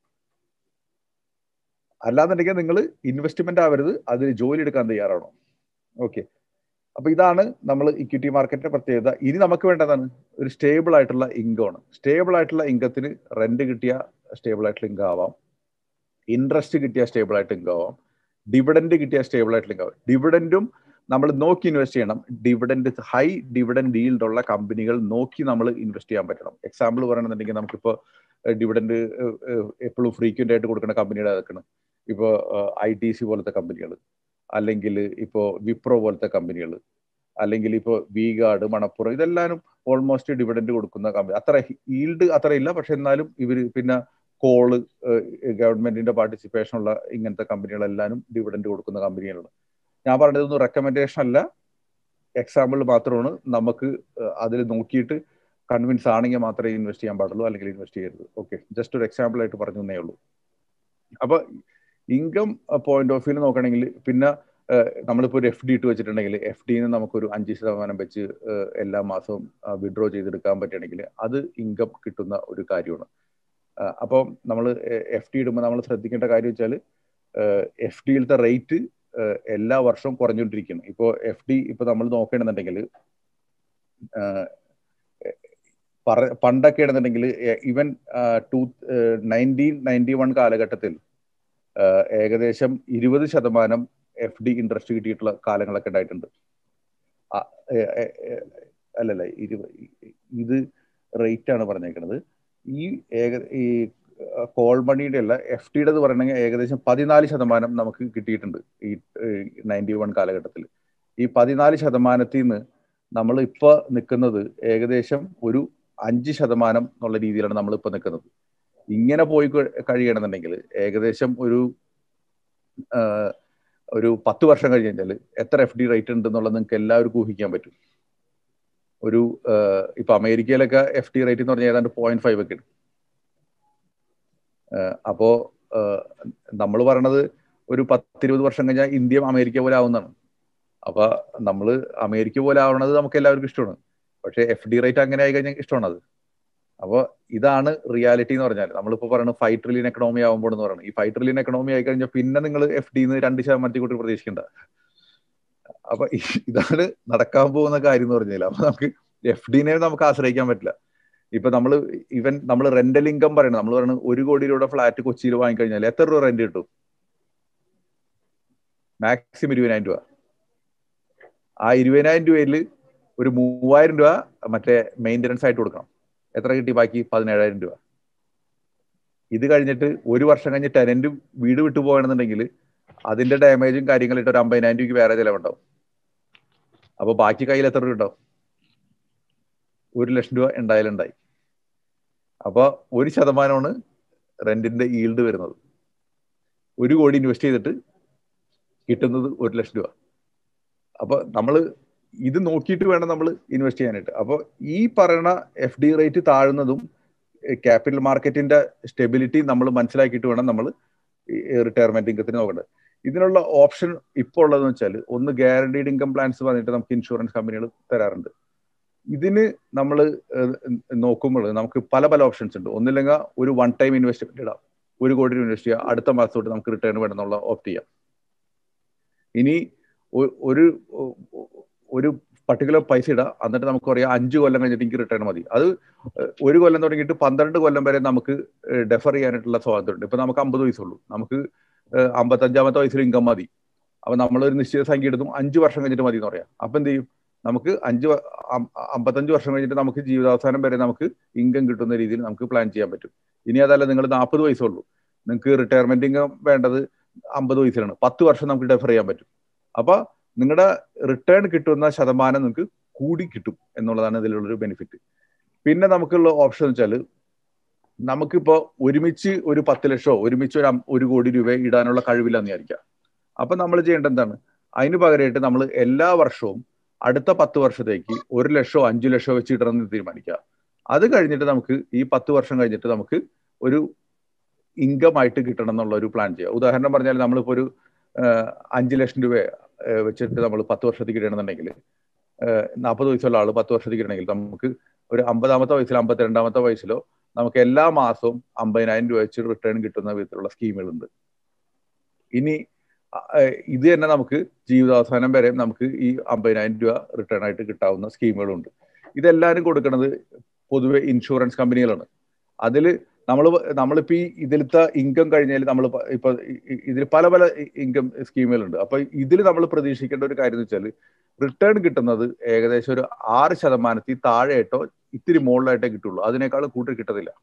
S1: അല്ലാന്നുണ്ടെങ്കിൽ നിങ്ങൾ ഇൻവെസ്റ്റ്മെന്റ് ആവരുത് അതിന് ജോലി എടുക്കാൻ തയ്യാറാണോ ഓക്കെ അപ്പൊ ഇതാണ് നമ്മൾ ഇക്വിറ്റി മാർക്കറ്റിന്റെ പ്രത്യേകത ഇനി നമുക്ക് വേണ്ടതാണ് ഒരു സ്റ്റേബിൾ ആയിട്ടുള്ള ഇൻകം ആണ് സ്റ്റേബിൾ ആയിട്ടുള്ള ഇൻകത്തിന് റെന്റ് കിട്ടിയ സ്റ്റേബിൾ ആയിട്ടുള്ള ഇൻകം ആവാം ഇൻട്രസ്റ്റ് കിട്ടിയ സ്റ്റേബിൾ ആയിട്ട് ഇൻകം ആവാം ഡിവിഡൻഡ് കിട്ടിയ സ്റ്റേബിൾ ആയിട്ടുള്ള ഇൻകം ഡിവിഡൻഡും നമ്മൾ നോക്കി ഇൻവെസ്റ്റ് ചെയ്യണം ഡിവിഡൻഡ് ഹൈ ഡിവിഡൻഡ് ഡീൽഡ് ഉള്ള കമ്പനികൾ നോക്കി നമ്മൾ ഇൻവെസ്റ്റ് ചെയ്യാൻ പറ്റണം എക്സാമ്പിൾ പറയണമെന്നുണ്ടെങ്കിൽ നമുക്കിപ്പോൾ ഡിവിഡൻഡ് എപ്പോഴും ഫ്രീക്വന്റ് ആയിട്ട് കൊടുക്കുന്ന കമ്പനിയുടെ അതൊക്കെയാണ് ഇപ്പോൾ ഐ ടി സി പോലത്തെ കമ്പനികൾ അല്ലെങ്കിൽ ഇപ്പോൾ വിപ്രോ പോലത്തെ കമ്പനികൾ അല്ലെങ്കിൽ ഇപ്പോൾ വി ഗാർഡ് മണപ്പുറം ഇതെല്ലാനും ഓൾമോസ്റ്റ് ഡിവിഡൻഡ് കൊടുക്കുന്ന കമ്പനി അത്ര ഈൽഡ് അത്ര ഇല്ല പക്ഷെ എന്നാലും ഇവർ പിന്നെ കോള് ഗവൺമെന്റിന്റെ പാർട്ടിസിപ്പേഷൻ ഉള്ള ഇങ്ങനത്തെ കമ്പനികളെല്ലാനും ഡിവിഡൻഡ് കൊടുക്കുന്ന കമ്പനികളാണ് ഞാൻ പറഞ്ഞതൊന്നും റെക്കമെൻഡേഷൻ അല്ല എക്സാമ്പിൾ മാത്രമാണ് നമുക്ക് അതിൽ നോക്കിയിട്ട് കൺവിൻസ് ആണെങ്കിൽ മാത്രമേ ഇൻവെസ്റ്റ് ചെയ്യാൻ പാടുള്ളൂ അല്ലെങ്കിൽ ഇൻവെസ്റ്റ് ചെയ്യരുത് ഓക്കെ ജസ്റ്റ് ഒരു എക്സാമ്പിൾ ആയിട്ട് പറഞ്ഞു തന്നേ ഉള്ളൂ അപ്പൊ ഇൻകം പോയിന്റ് ഓഫ് വ്യൂ നോക്കണമെങ്കിൽ പിന്നെ നമ്മളിപ്പോൾ ഒരു എഫ് ഡി ഇട്ട് വെച്ചിട്ടുണ്ടെങ്കിൽ എഫ് ഡിന്ന് നമുക്കൊരു അഞ്ച് ശതമാനം വെച്ച് എല്ലാ മാസവും വിഡ്രോ ചെയ്തെടുക്കാൻ പറ്റുകയാണെങ്കിൽ അത് ഇൻകം കിട്ടുന്ന ഒരു കാര്യമാണ് അപ്പോൾ നമ്മൾ എഫ് ഡി ഇടുമ്പോൾ നമ്മൾ ശ്രദ്ധിക്കേണ്ട കാര്യം വെച്ചാൽ എഫ് ഡിയിലത്തെ റേറ്റ് എല്ലാ വർഷവും കുറഞ്ഞുകൊണ്ടിരിക്കുന്നു ഇപ്പോൾ എഫ് ഡി ഇപ്പോൾ നമ്മൾ നോക്കുകയാണെന്നുണ്ടെങ്കിൽ പണ്ടൊക്കെ ആണെന്നുണ്ടെങ്കിൽ even to nineteen ninety one കാലഘട്ടത്തിൽ ഏകദേശം ഇരുപത് ശതമാനം എഫ് ഡി ഇൻട്രസ്റ്റ് കിട്ടിയിട്ടുള്ള കാലങ്ങളൊക്കെ ഉണ്ടായിട്ടുണ്ട് അല്ലല്ല ഇത് റേറ്റ് ആണ് പറഞ്ഞേക്കുന്നത് ഈ ഏക ഈ കോൾ മണിയുടെ അല്ല എഫ് ഡിയുടെ പറയണമെങ്കിൽ ഏകദേശം പതിനാല് ശതമാനം നമുക്ക് കിട്ടിയിട്ടുണ്ട് ഈ നയൻറ്റി വൺ കാലഘട്ടത്തിൽ ഈ പതിനാല് ശതമാനത്തിൽ നിന്ന് നമ്മൾ ഇപ്പോൾ നിൽക്കുന്നത് ഏകദേശം ഒരു അഞ്ച് ശതമാനം എന്നുള്ള രീതിയിലാണ് നമ്മൾ ഇപ്പോൾ നിൽക്കുന്നത് ഇങ്ങനെ പോയി കഴിയണമെന്നുണ്ടെങ്കിൽ ഏകദേശം ഒരു ഒരു പത്ത് വർഷം കഴിഞ്ഞ് കഴിഞ്ഞാൽ എത്ര എഫ് ഡി റേറ്റ് ഉണ്ട് എന്നുള്ളത് നിങ്ങൾക്ക് എല്ലാവർക്കും ഊഹിക്കാൻ പറ്റും ഒരു ഇപ്പൊ അമേരിക്കയിലൊക്കെ എഫ് ഡി റേറ്റ് എന്ന് പറഞ്ഞാൽ ഏതാണ്ട് പോയിന്റ് ഫൈവ് ഒക്കെ ഉണ്ട് അപ്പോ നമ്മൾ പറയണത് ഒരു പത്തിരുപത് വർഷം കഴിഞ്ഞാൽ ഇന്ത്യ അമേരിക്ക പോലെ ആവുന്നതാണ് അപ്പൊ നമ്മൾ അമേരിക്ക പോലെ ആവണത് നമുക്ക് എല്ലാവർക്കും ഇഷ്ടമാണ് പക്ഷെ എഫ് ഡി റേറ്റ് അങ്ങനെ ആയി കഴിഞ്ഞാൽ ഇഷ്ടമാണ് അത് അപ്പോൾ ഇതാണ് റിയാലിറ്റി എന്ന് പറഞ്ഞാൽ നമ്മളിപ്പോൾ പറയുന്നത് ഫൈവ് ട്രില്യൻ എക്കണോമി ആകുമ്പോൾ എന്ന് പറയുന്നത് ഈ ഫൈവ് ട്രില്യൻ എക്കണോമി ആയി കഴിഞ്ഞാൽ പിന്നെ നിങ്ങൾ എഫ് ഡിന്ന് രണ്ട് ശതമാനത്തിൽ കൂട്ടി പ്രതീക്ഷിക്കേണ്ട അപ്പൊ ഇതാണ് നടക്കാൻ പോകുന്ന കാര്യം എന്ന് പറഞ്ഞാൽ അപ്പൊ നമുക്ക് എഫ് ഡിനെ നമുക്ക് ആശ്രയിക്കാൻ പറ്റില്ല ഇപ്പൊ നമ്മൾ ഇവൻ നമ്മൾ റെന്റൽ ഇൻകം പറയണം നമ്മൾ പറയുന്നത് ഒരു കോടി രൂപയുടെ ഫ്ലാറ്റ് കൊച്ചിയിൽ വാങ്ങിക്കഴിഞ്ഞാൽ എത്ര രൂപ റെന്റ് കിട്ടും മാക്സിമം ഇരുപതിനായിരം രൂപ ആ ഇരുപതിനായിരം രൂപയിൽ ഒരു മൂവായിരം രൂപ മറ്റേ മെയിൻ്റനൻസ് ആയിട്ട് കൊടുക്കണം എത്ര കിട്ടി ബാക്കി പതിനേഴായിരം രൂപ ഇത് കഴിഞ്ഞിട്ട് ഒരു വർഷം കഴിഞ്ഞ് ടെനന്റ് വീട് വിട്ടു പോകണമെന്നുണ്ടെങ്കിൽ അതിന്റെ ഡാമേജും കാര്യങ്ങളും ഇട്ട് ഒരു അമ്പതിനായിരം രൂപയ്ക്ക് വേറെ ചിലവുണ്ടാവും അപ്പൊ ബാക്കി കയ്യിൽ എത്ര രൂപ ഉണ്ടാവും ഒരു ലക്ഷം രൂപ എന്തായാലും ഉണ്ടായി അപ്പൊ ഒരു ശതമാനമാണ് റെന്റിന്റെ ഈൽഡ് വരുന്നത് ഒരു കോടി ഇൻവെസ്റ്റ് ചെയ്തിട്ട് കിട്ടുന്നത് ഒരു ലക്ഷം രൂപ അപ്പൊ നമ്മൾ ഇത് നോക്കിയിട്ട് വേണം നമ്മൾ ഇൻവെസ്റ്റ് ചെയ്യാനായിട്ട് അപ്പോൾ ഈ പറയുന്ന എഫ് ഡി റേറ്റ് താഴുന്നതും ക്യാപിറ്റൽ മാർക്കറ്റിന്റെ സ്റ്റെബിലിറ്റി നമ്മൾ മനസ്സിലാക്കിയിട്ട് വേണം നമ്മൾ റിട്ടയർമെന്റ് ഇൻകത്തിന് നോക്കേണ്ടത് ഇതിനുള്ള ഓപ്ഷൻ ഇപ്പോൾ ഉള്ളതെന്ന് വെച്ചാൽ ഒന്ന് ഗ്യാരണ്ടീഡ് ഇൻകം പ്ലാൻസ് പറഞ്ഞിട്ട് നമുക്ക് ഇൻഷുറൻസ് കമ്പനികൾ തരാറുണ്ട് ഇതിന് നമ്മൾ നോക്കുമ്പോൾ നമുക്ക് പല പല ഓപ്ഷൻസ് ഉണ്ട് ഒന്നില്ലെങ്കിൽ ഒരു വൺ ടൈം ഇൻവെസ്റ്റ്മെന്റ് ഇടാം ഒരു കോടി ഇൻവെസ്റ്റ് ചെയ്യാം അടുത്ത മാസം തൊട്ട് നമുക്ക് റിട്ടേൺ വേണമെന്നുള്ള ഓപ്റ്റ് ചെയ്യാം ഇനി ഒരു ഒരു പർട്ടിക്കുലർ പൈസ ഇടാം എന്നിട്ട് നമുക്ക് പറയാം അഞ്ച് കൊല്ലം കഴിഞ്ഞിട്ട് എനിക്ക് റിട്ടേൺ മതി അത് ഒരു കൊല്ലം തുടങ്ങിയിട്ട് പന്ത്രണ്ട് കൊല്ലം വരെ നമുക്ക് ഡെഫർ ചെയ്യാനായിട്ടുള്ള സ്വാതന്ത്ര്യമുണ്ട് ഇപ്പൊ നമുക്ക് അമ്പത് വയസ്സുള്ളൂ നമുക്ക് അമ്പത്തഞ്ചാമത്തെ വയസ്സിൽ ഇൻകം മതി അപ്പൊ നമ്മളൊരു നിശ്ചിത സംഖ്യ എടുത്തും അഞ്ച് വർഷം കഴിഞ്ഞിട്ട് മതി എന്ന് പറയാം അപ്പൊ എന്ത് ചെയ്യും നമുക്ക് അഞ്ച് അമ്പത്തഞ്ച് വർഷം കഴിഞ്ഞിട്ട് നമുക്ക് ജീവിതാവസാനം വരെ നമുക്ക് ഇൻകം കിട്ടുന്ന രീതിയിൽ നമുക്ക് പ്ലാൻ ചെയ്യാൻ പറ്റും ഇനി അതല്ല നിങ്ങൾ നാൽപ്പത് വയസ്സുള്ളൂ നിങ്ങൾക്ക് റിട്ടയർമെന്റ് ഇൻകം വേണ്ടത് അമ്പത് വയസ്സിലാണ് പത്ത് വർഷം നമുക്ക് ഡെഫർ ചെയ്യാൻ പറ്റും അപ്പൊ നിങ്ങളുടെ റിട്ടേൺ കിട്ടുന്ന ശതമാനം നിങ്ങൾക്ക് കൂടി കിട്ടും എന്നുള്ളതാണ് ഇതിലുള്ളൊരു ബെനിഫിറ്റ് പിന്നെ നമുക്കുള്ള ഓപ്ഷൻ വെച്ചാൽ നമുക്കിപ്പോ ഒരുമിച്ച് ഒരു പത്ത് ലക്ഷമോ ഒരുമിച്ച് ഒരു ഒരു കോടി രൂപ ഇടാനുള്ള കഴിവില്ലെന്ന് വിചാരിക്കാം അപ്പൊ നമ്മൾ ചെയ്യേണ്ടത് എന്താണ് അതിന് പകരമായിട്ട് നമ്മൾ എല്ലാ വർഷവും അടുത്ത പത്ത് വർഷത്തേക്ക് ഒരു ലക്ഷമോ അഞ്ചു ലക്ഷമോ വെച്ച് ഇടണമെന്ന് തീരുമാനിക്കുക അത് കഴിഞ്ഞിട്ട് നമുക്ക് ഈ പത്ത് വർഷം കഴിഞ്ഞിട്ട് നമുക്ക് ഒരു ഇൻകം ആയിട്ട് കിട്ടണം എന്നുള്ള ഒരു പ്ലാൻ ചെയ്യുക ഉദാഹരണം പറഞ്ഞാൽ നമ്മളിപ്പോ ഒരു അഞ്ച് ലക്ഷം രൂപ വെച്ചിട്ട് നമ്മൾ പത്ത് വർഷത്തേക്ക് ഇടണമെന്നുണ്ടെങ്കിൽ നാൽപ്പത് വയസ്സുള്ള ആൾ പത്ത് വർഷത്തേക്ക് ഇടണമെങ്കിൽ നമുക്ക് ഒരു അമ്പതാമത്തെ വയസ്സിലോ അമ്പത്തിരണ്ടാമത്തെ വയസ്സിലോ നമുക്ക് എല്ലാ മാസവും അമ്പതിനായിരം രൂപ വെച്ച് റിട്ടേൺ കിട്ടുന്ന വിധത്തിലുള്ള സ്കീമുകളുണ്ട് ഇനി ഇത് തന്നെ നമുക്ക് ജീവിതാവസാനം വരെ നമുക്ക് ഈ അമ്പതിനായിരം രൂപ റിട്ടേൺ ആയിട്ട് കിട്ടാവുന്ന സ്കീമുകളുണ്ട് ഇതെല്ലാവരും കൊടുക്കുന്നത് പൊതുവെ ഇൻഷുറൻസ് കമ്പനികളാണ് അതിൽ നമ്മൾ നമ്മളിപ്പോ ഈ ഇതിലത്തെ ഇൻകം കഴിഞ്ഞാൽ നമ്മൾ ഇപ്പൊ ഇതിൽ പല പല ഇൻകം സ്കീമുകളുണ്ട് അപ്പൊ ഇതിൽ നമ്മൾ പ്രതീക്ഷിക്കേണ്ട ഒരു കാര്യം എന്ന് വെച്ചാൽ റിട്ടേൺ കിട്ടുന്നത് ഏകദേശം ഒരു ആറ് ശതമാനത്തിൽ താഴെയായിട്ടോ ഇത്തിരി മുകളിലായിട്ടേ കിട്ടുള്ളൂ അതിനേക്കാൾ കൂട്ടി കിട്ടത്തില്ല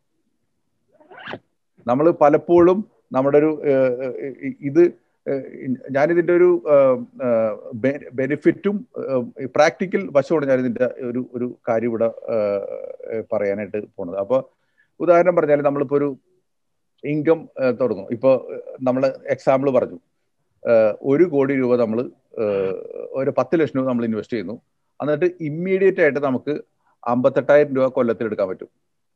S1: നമ്മൾ പലപ്പോഴും നമ്മുടെ ഒരു ഇത് ഞാനിതിന്റെ ഒരു ബെനിഫിറ്റും പ്രാക്ടിക്കൽ വശമാണ് ഞാനിതിന്റെ ഒരു ഒരു കാര്യം ഇവിടെ പറയാനായിട്ട് പോണത് അപ്പോൾ ഉദാഹരണം പറഞ്ഞാൽ നമ്മളിപ്പോ ഒരു ഇൻകം തുടങ്ങും ഇപ്പോൾ നമ്മൾ എക്സാമ്പിൾ പറഞ്ഞു ഒരു കോടി രൂപ നമ്മൾ ഒരു പത്ത് ലക്ഷം രൂപ നമ്മൾ ഇൻവെസ്റ്റ് ചെയ്യുന്നു എന്നിട്ട് ഇമ്മീഡിയറ്റ് ആയിട്ട് നമുക്ക് അമ്പത്തെട്ടായിരം രൂപ കൊല്ലത്തിൽ എടുക്കാൻ പറ്റും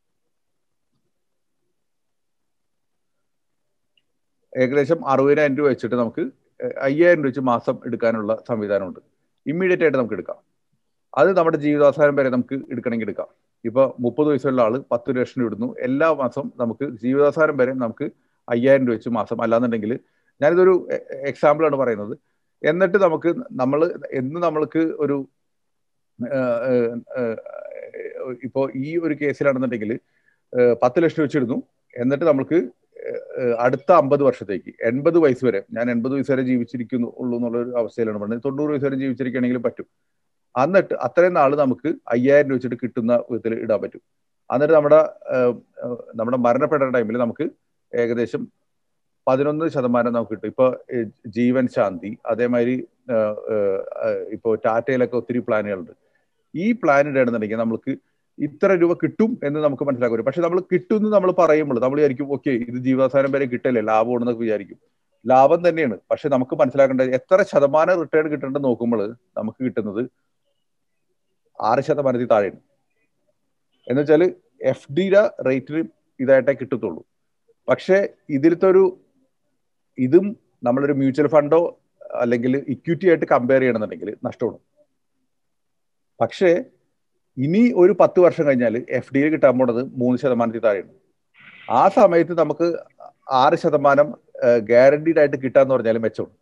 S1: ഏകദേശം അറുപതിനായിരം രൂപ വെച്ചിട്ട് നമുക്ക് അയ്യായിരം രൂപ വെച്ച് മാസം എടുക്കാനുള്ള സംവിധാനമുണ്ട് ഇമ്മീഡിയറ്റ് ആയിട്ട് നമുക്ക് എടുക്കാം അത് നമ്മുടെ ജീവിതാവസാനം വരെ നമുക്ക് എടുക്കണമെങ്കിൽ എടുക്കാം ഇപ്പൊ മുപ്പത് വയസ്സുള്ള ആള് പത്ത് ലക്ഷം രൂപ ഇടുന്നു എല്ലാ മാസം നമുക്ക് ജീവിതാവസാനം വരെ നമുക്ക് അയ്യായിരം രൂപ വെച്ച് മാസം അല്ലാന്നുണ്ടെങ്കിൽ ഞാനിതൊരു എക്സാമ്പിൾ ആണ് പറയുന്നത് എന്നിട്ട് നമുക്ക് നമ്മൾ എന്ന് നമ്മൾക്ക് ഒരു ഇപ്പോൾ ഈ ഒരു കേസിലാണെന്നുണ്ടെങ്കിൽ പത്ത് ലക്ഷം വെച്ചിടുന്നു എന്നിട്ട് നമുക്ക് അടുത്ത അമ്പത് വർഷത്തേക്ക് എൺപത് വയസ്സ് വരെ ഞാൻ എൺപത് വയസ്സ് വരെ ജീവിച്ചിരിക്കുന്നു ഉള്ളൂ എന്നുള്ള ഒരു അവസ്ഥയിലാണ് പറഞ്ഞത് തൊണ്ണൂറ് വയസ്സ് വരെ ജീവിച്ചിരിക്കുകയാണെങ്കിലും പറ്റും എന്നിട്ട് അത്രയും നാൾ നമുക്ക് അയ്യായിരം രൂപ വെച്ചിട്ട് കിട്ടുന്ന വിധത്തിൽ ഇടാൻ പറ്റും എന്നിട്ട് നമ്മുടെ നമ്മുടെ മരണപ്പെടുന്ന ടൈമിൽ നമുക്ക് ഏകദേശം പതിനൊന്ന് ശതമാനം നമുക്ക് കിട്ടും ഇപ്പൊ ജീവൻ ശാന്തി അതേമാതിരി ഇപ്പോ ടാറ്റയിലൊക്കെ ഒത്തിരി പ്ലാനുകളുണ്ട് ഈ പ്ലാൻ ഇടുന്നുണ്ടെങ്കിൽ നമുക്ക് ഇത്ര രൂപ കിട്ടും എന്ന് നമുക്ക് മനസ്സിലാക്കാൻ പറ്റും പക്ഷെ നമ്മൾ കിട്ടും എന്ന് നമ്മൾ പറയുമ്പോൾ നമ്മൾ വിചാരിക്കും ഓക്കെ ഇത് ജീവാവസാനം വരെ കിട്ടല്ലേ ലാഭമാണെന്നൊക്കെ വിചാരിക്കും ലാഭം തന്നെയാണ് പക്ഷെ നമുക്ക് മനസ്സിലാക്കേണ്ടത് എത്ര ശതമാനം റിട്ടേൺ കിട്ടേണ്ടത് നോക്കുമ്പോൾ നമുക്ക് കിട്ടുന്നത് ആറ് ശതമാനത്തിൽ താഴെയാണ് എന്ന് വെച്ചാൽ എഫ് ഡിയുടെ റേറ്റിൽ ഇതായിട്ടേ കിട്ടത്തുള്ളൂ പക്ഷെ ഇതിലത്തെ ഒരു ഇതും നമ്മളൊരു മ്യൂച്വൽ ഫണ്ടോ അല്ലെങ്കിൽ ഇക്വിറ്റി ആയിട്ട് കമ്പയർ ചെയ്യണമെന്നുണ്ടെങ്കിൽ നഷ്ടമാണ് പക്ഷേ ഇനി ഒരു പത്ത് വർഷം കഴിഞ്ഞാൽ എഫ് ഡിയിൽ കിട്ടാൻ പോണത് മൂന്ന് ശതമാനത്തിൽ താഴെയാണ് ആ സമയത്ത് നമുക്ക് ആറ് ശതമാനം ഗ്യാരണ്ടീഡ് ആയിട്ട് കിട്ടാന്ന് പറഞ്ഞാൽ മെച്ചമാണ്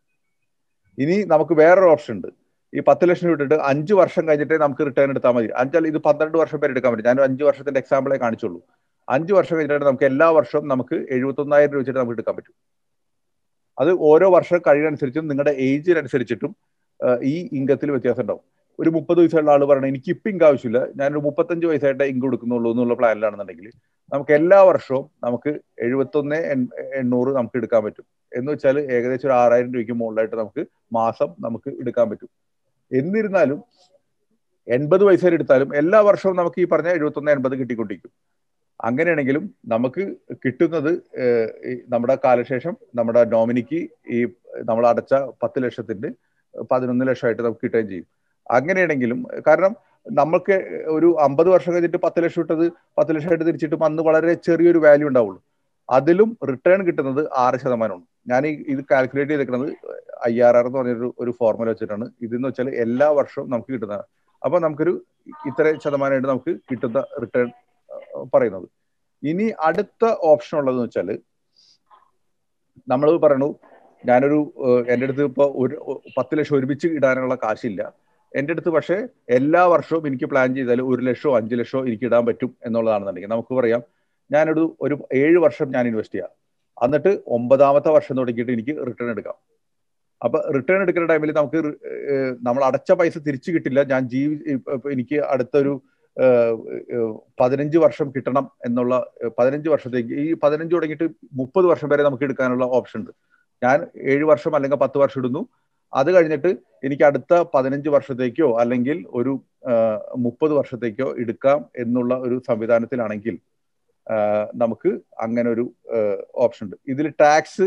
S1: ഇനി നമുക്ക് വേറൊരു ഓപ്ഷൻ ഉണ്ട് ഈ പത്ത് ലക്ഷം രൂപ ഇട്ടിട്ട് അഞ്ച് വർഷം കഴിഞ്ഞിട്ടേ നമുക്ക് റിട്ടേൺ എടുത്താൽ മതി അഞ്ചാൽ ഇത് പന്ത്രണ്ട് വർഷം വരെ എടുക്കാൻ പറ്റും ഞാൻ അഞ്ച് വർഷത്തിന്റെ എക്സാമ്പിളെ കാണിച്ചുള്ളൂ അഞ്ച് വർഷം കഴിഞ്ഞിട്ട് നമുക്ക് എല്ലാ വർഷവും നമുക്ക് എഴുപത്തൊന്നായിരം രൂപ വെച്ചിട്ട് നമുക്ക് എടുക്കാൻ പറ്റും അത് ഓരോ വർഷം കഴിയുന്നതനുസരിച്ചും നിങ്ങളുടെ ഏജിനനുസരിച്ചിട്ടും ഈ ഇൻകത്തിൽ വ്യത്യാസം ഉണ്ടാവും ഒരു മുപ്പത് വയസ്സുള്ള ആൾ പറയണത് എനിക്ക് ഇപ്പം ഇങ്ക് ആവശ്യമില്ല ഞാനൊരു മുപ്പത്തഞ്ച് വയസ്സായിട്ട് ഇങ്ക് കൊടുക്കുന്നുള്ളൂ എന്നുള്ള പ്ലാനിലാണെന്നുണ്ടെങ്കിൽ നമുക്ക് എല്ലാ വർഷവും നമുക്ക് എഴുപത്തൊന്ന് എണ്ണൂറ് നമുക്ക് എടുക്കാൻ പറ്റും എന്ന് വെച്ചാൽ ഏകദേശം ഒരു ആറായിരം രൂപയ്ക്ക് മുകളിലായിട്ട് നമുക്ക് മാസം നമുക്ക് എടുക്കാൻ പറ്റും എന്നിരുന്നാലും എൺപത് വയസ്സ് വരെ എടുത്താലും എല്ലാ വർഷവും നമുക്ക് ഈ പറഞ്ഞ എഴുപത്തൊന്ന് എൺപത് കിട്ടിക്കൊണ്ടിരിക്കും അങ്ങനെയാണെങ്കിലും നമുക്ക് കിട്ടുന്നത് നമ്മുടെ കാലശേഷം നമ്മുടെ നോമിനിക്ക് ഈ നമ്മൾ അടച്ച പത്ത് ലക്ഷത്തിന്റെ പതിനൊന്ന് ലക്ഷമായിട്ട് നമുക്ക് കിട്ടുകയും ചെയ്യും അങ്ങനെയാണെങ്കിലും കാരണം നമുക്ക് ഒരു അമ്പത് വർഷം കഴിഞ്ഞിട്ട് പത്ത് ലക്ഷം ഇട്ടത് പത്ത് ലക്ഷമായിട്ട് തിരിച്ചിട്ട് അന്ന് വളരെ ചെറിയൊരു വാല്യൂ ഉണ്ടാവുള്ളൂ അതിലും റിട്ടേൺ കിട്ടുന്നത് ആറ് ശതമാനമാണ് ഞാൻ ഇത് കാൽക്കുലേറ്റ് ചെയ്തിരിക്കുന്നത് ഐ ആർ ആർ എന്ന് പറഞ്ഞൊരു ഒരു ഫോർമുല വെച്ചിട്ടാണ് ഇതെന്ന് വെച്ചാൽ എല്ലാ വർഷവും നമുക്ക് കിട്ടുന്നതാണ് അപ്പൊ നമുക്കൊരു ഇത്ര ശതമാനമായിട്ട് നമുക്ക് കിട്ടുന്ന റിട്ടേൺ പറയുന്നത് ഇനി അടുത്ത ഓപ്ഷൻ ഉള്ളതെന്ന് വെച്ചാൽ നമ്മൾ പറയണു ഞാനൊരു എൻ്റെ അടുത്ത് ഇപ്പോൾ ഒരു പത്ത് ലക്ഷം ഒരുമിച്ച് ഇടാനുള്ള കാശില്ല എൻ്റെ അടുത്ത് പക്ഷേ എല്ലാ വർഷവും എനിക്ക് പ്ലാൻ ചെയ്താൽ ഒരു ലക്ഷമോ അഞ്ച് ലക്ഷമോ എനിക്ക് ഇടാൻ പറ്റും എന്നുള്ളതാണെന്നുണ്ടെങ്കിൽ നമുക്ക് പറയാം ഞാനൊരു ഒരു ഏഴ് വർഷം ഞാൻ ഇൻവെസ്റ്റ് ചെയ്യാം എന്നിട്ട് ഒമ്പതാമത്തെ വർഷം തുടങ്ങിയിട്ട് എനിക്ക് റിട്ടേൺ എടുക്കാം അപ്പൊ റിട്ടേൺ എടുക്കുന്ന ടൈമിൽ നമുക്ക് നമ്മൾ അടച്ച പൈസ തിരിച്ചു കിട്ടില്ല ഞാൻ ജീവി എനിക്ക് അടുത്തൊരു പതിനഞ്ച് വർഷം കിട്ടണം എന്നുള്ള പതിനഞ്ച് വർഷത്തേക്ക് ഈ പതിനഞ്ച് തുടങ്ങിയിട്ട് മുപ്പത് വർഷം വരെ നമുക്ക് എടുക്കാനുള്ള ഓപ്ഷൻ ഉണ്ട് ഞാൻ ഏഴ് വർഷം അല്ലെങ്കിൽ പത്ത് വർഷം ഇടുന്നു അത് കഴിഞ്ഞിട്ട് എനിക്ക് അടുത്ത പതിനഞ്ച് വർഷത്തേക്കോ അല്ലെങ്കിൽ ഒരു മുപ്പത് വർഷത്തേക്കോ എടുക്കാം എന്നുള്ള ഒരു സംവിധാനത്തിലാണെങ്കിൽ നമുക്ക് അങ്ങനെ ഒരു ഓപ്ഷൻ ഉണ്ട് ഇതിൽ ടാക്സ്